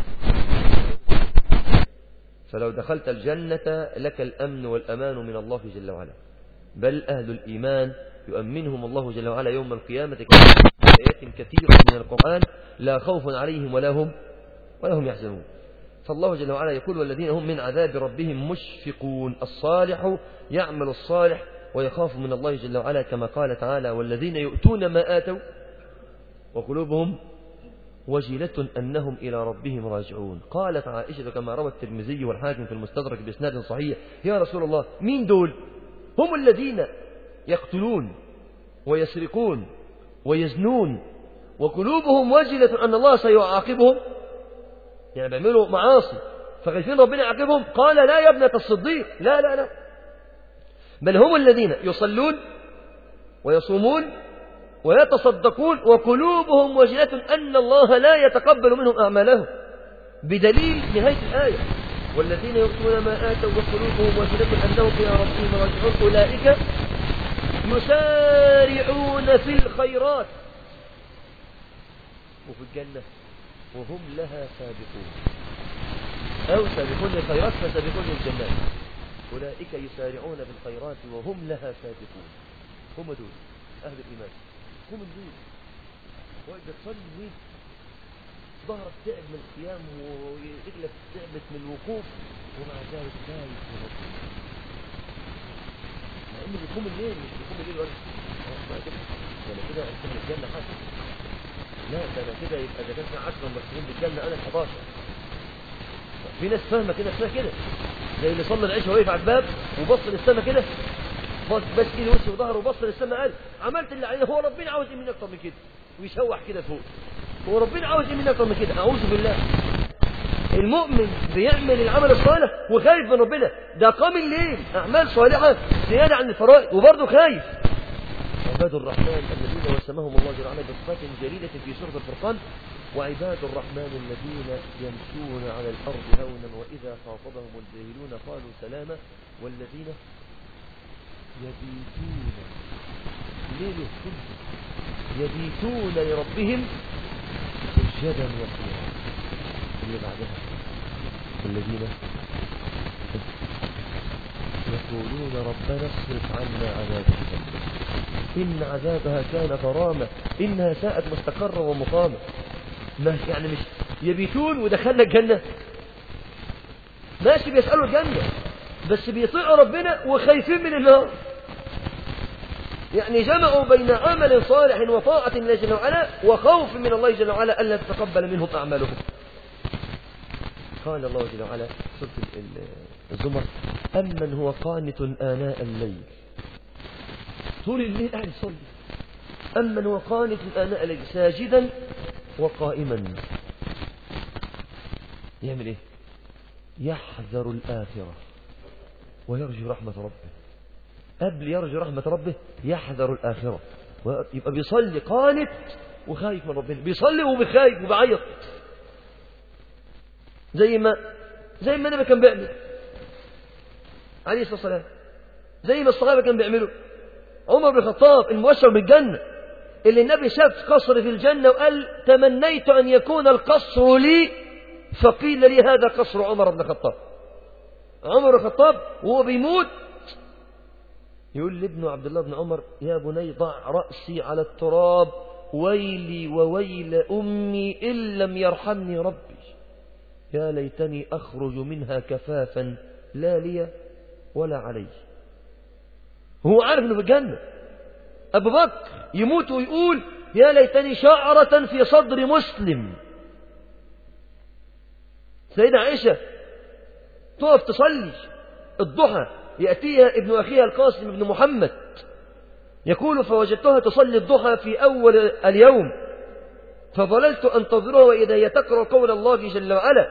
S1: فلو دخلت الجنة لك الأمن والأمان من الله جل وعلا بل أهل الإيمان يؤمنهم الله جل وعلا يوم القيامة آيات كثيرة من القرآن لا خوف عليهم ولا هم ولا هم يحزنون فالله جل وعلا يقول والذين هم من عذاب ربهم مشفقون الصالح يعمل الصالح ويخاف من الله جل وعلا كما قال تعالى والذين يؤتون ما آتوا وقلوبهم وجلة أنهم إلى ربهم راجعون قالت عائشة كما روى الترمذي والحاكم في المستدرك بإسناد صحيح يا رسول الله مين دول هم الذين يقتلون ويسرقون ويزنون وقلوبهم وجلة أن الله سيعاقبهم يعني بيعملوا معاصي فخايفين ربنا يعاقبهم قال لا يا ابنة الصديق لا لا لا بل هم الذين يصلون ويصومون ويتصدقون وقلوبهم وجلة أن الله لا يتقبل منهم أعمالهم بدليل نهاية الآية والذين يؤتون ما آتوا وقلوبهم وجلة أنهم إلى ربهم راجعون أولئك يسارعون في الخيرات وفي الجنة وهم لها سابقون أو سابقون للخيرات فسابقون للجنات أولئك يسارعون بالخيرات وهم لها سابقون هم دول أهل الإيمان هم دول وإذا تصلي وين ظهرك تعب من القيام ورجلك تعبت من الوقوف ومع ذلك لا يتوضا مع انه بيقوم الليل مش بيقوم الليل ولا ما كده ده انا كده انت من الجنه حتى لا ده انا كده يبقى ده كان 10 مبشرين بالجنه انا 11 في ناس فاهمه كده اسمها كده زي اللي صلى العشاء وقف على الباب وبص للسماء كده بص بس كده وشه وظهره وبص للسماء قال عملت اللي عليه هو ربنا عاوز ايه مني اكتر من كده ويشوح كده فوق هو ربنا عاوز ايه مني اكتر من كده اعوذ بالله المؤمن بيعمل العمل الصالح وخايف من ربنا ده قام الليل اعمال صالحه زياده عن الفرائض وبرضه خايف عباد الرحمن الذين وسمهم الله جل وعلا بصفات جليله في سوره الفرقان وعباد الرحمن الذين يمشون على الارض هونا واذا خاطبهم الجاهلون قالوا سلاما والذين يبيتون ليله كله يبيتون لربهم سجدا وقياما اللي بعدها الذين يقولون ربنا اصرف عنا عذاب جهنم إن عذابها كان غرامة إنها ساءت مستقرا ومقاما ما يعني مش يبيتون ودخلنا الجنة ماشي بيسألوا الجنة بس بيطيعوا ربنا وخايفين من النار يعني جمعوا بين عمل صالح وطاعة الله جل وعلا وخوف من الله جل وعلا ألا تتقبل منهم أعمالهم قال الله جل وعلا سورة الزمر أمن هو قانت آناء الليل طول الليل قاعد يصلي أمن هو قانت آناء الليل ساجدا وقائما يعمل ايه يحذر الآخرة ويرجو رحمة ربه قبل يرجو رحمة ربه يحذر الآخرة يبقى بيصلي قانت وخايف من ربنا بيصلي وبخايف وبعيط زي ما زي ما النبي كان بيعمل عليه الصلاة والسلام زي ما الصحابة كانوا بيعملوا عمر بن الخطاب المبشر بالجنة اللي النبي شاف قصر في الجنة وقال تمنيت أن يكون القصر لي فقيل لي هذا قصر عمر بن الخطاب عمر بن الخطاب وهو بيموت يقول لابنه عبد الله بن عمر يا بني ضع رأسي على التراب ويلي وويل أمي إن لم يرحمني ربي يا ليتني أخرج منها كفافا لا لي ولا علي هو عارف أنه في الجنة أبو بكر يموت ويقول يا ليتني شعرة في صدر مسلم سيدة عائشة تقف تصلي الضحى يأتيها ابن أخيها القاسم بن محمد يقول فوجدتها تصلي الضحى في أول اليوم فظللت أنتظرها وإذا هي تقرأ قول الله جل وعلا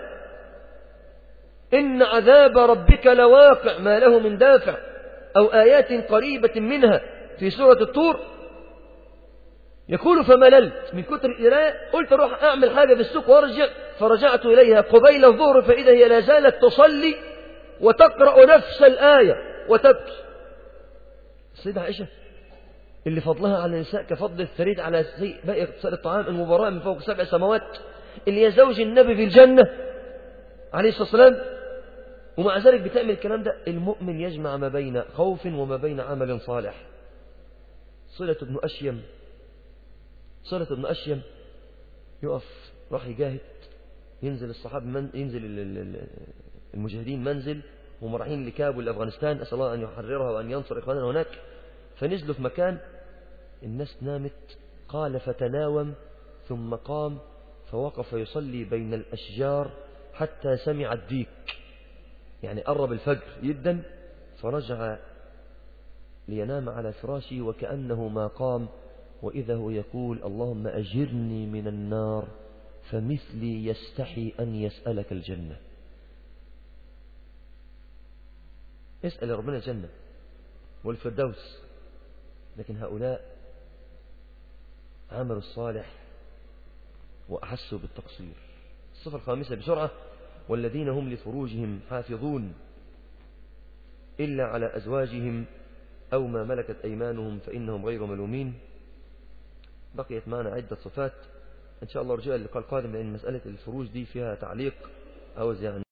S1: إن عذاب ربك لواقع ما له من دافع أو آيات قريبة منها في سورة الطور يقول فمللت من كتر القراءة قلت أروح أعمل حاجة في السوق وأرجع فرجعت إليها قبيل الظهر فإذا هي لا زالت تصلي وتقرأ نفس الآية وتبكي السيدة عائشة اللي فضلها على النساء كفضل الثريد على باقي اقتصاد الطعام المباراة من فوق سبع سماوات اللي هي زوج النبي في الجنة عليه الصلاة والسلام ومع ذلك بتعمل الكلام ده المؤمن يجمع ما بين خوف وما بين عمل صالح صلة بن أشيم صلة بن أشيم يقف راح يجاهد ينزل الصحابة من ينزل المجاهدين منزل هم رايحين لكابول أفغانستان أسأل الله أن يحررها وأن ينصر إخواننا هناك فنزلوا في مكان الناس نامت قال فتناوم ثم قام فوقف يصلي بين الأشجار حتى سمع الديك يعني قرب الفجر جدا فرجع لينام على فراشه وكأنه ما قام وإذا هو يقول اللهم أجرني من النار فمثلي يستحي أن يسألك الجنة اسأل ربنا الجنة والفردوس لكن هؤلاء عملوا الصالح وأحسوا بالتقصير الصفة الخامسة بسرعة والذين هم لفروجهم حافظون إلا على أزواجهم أو ما ملكت أيمانهم فإنهم غير ملومين بقيت معنا عدة صفات إن شاء الله رجاء اللقاء القادم لأن مسألة الفروج دي فيها تعليق أو يعني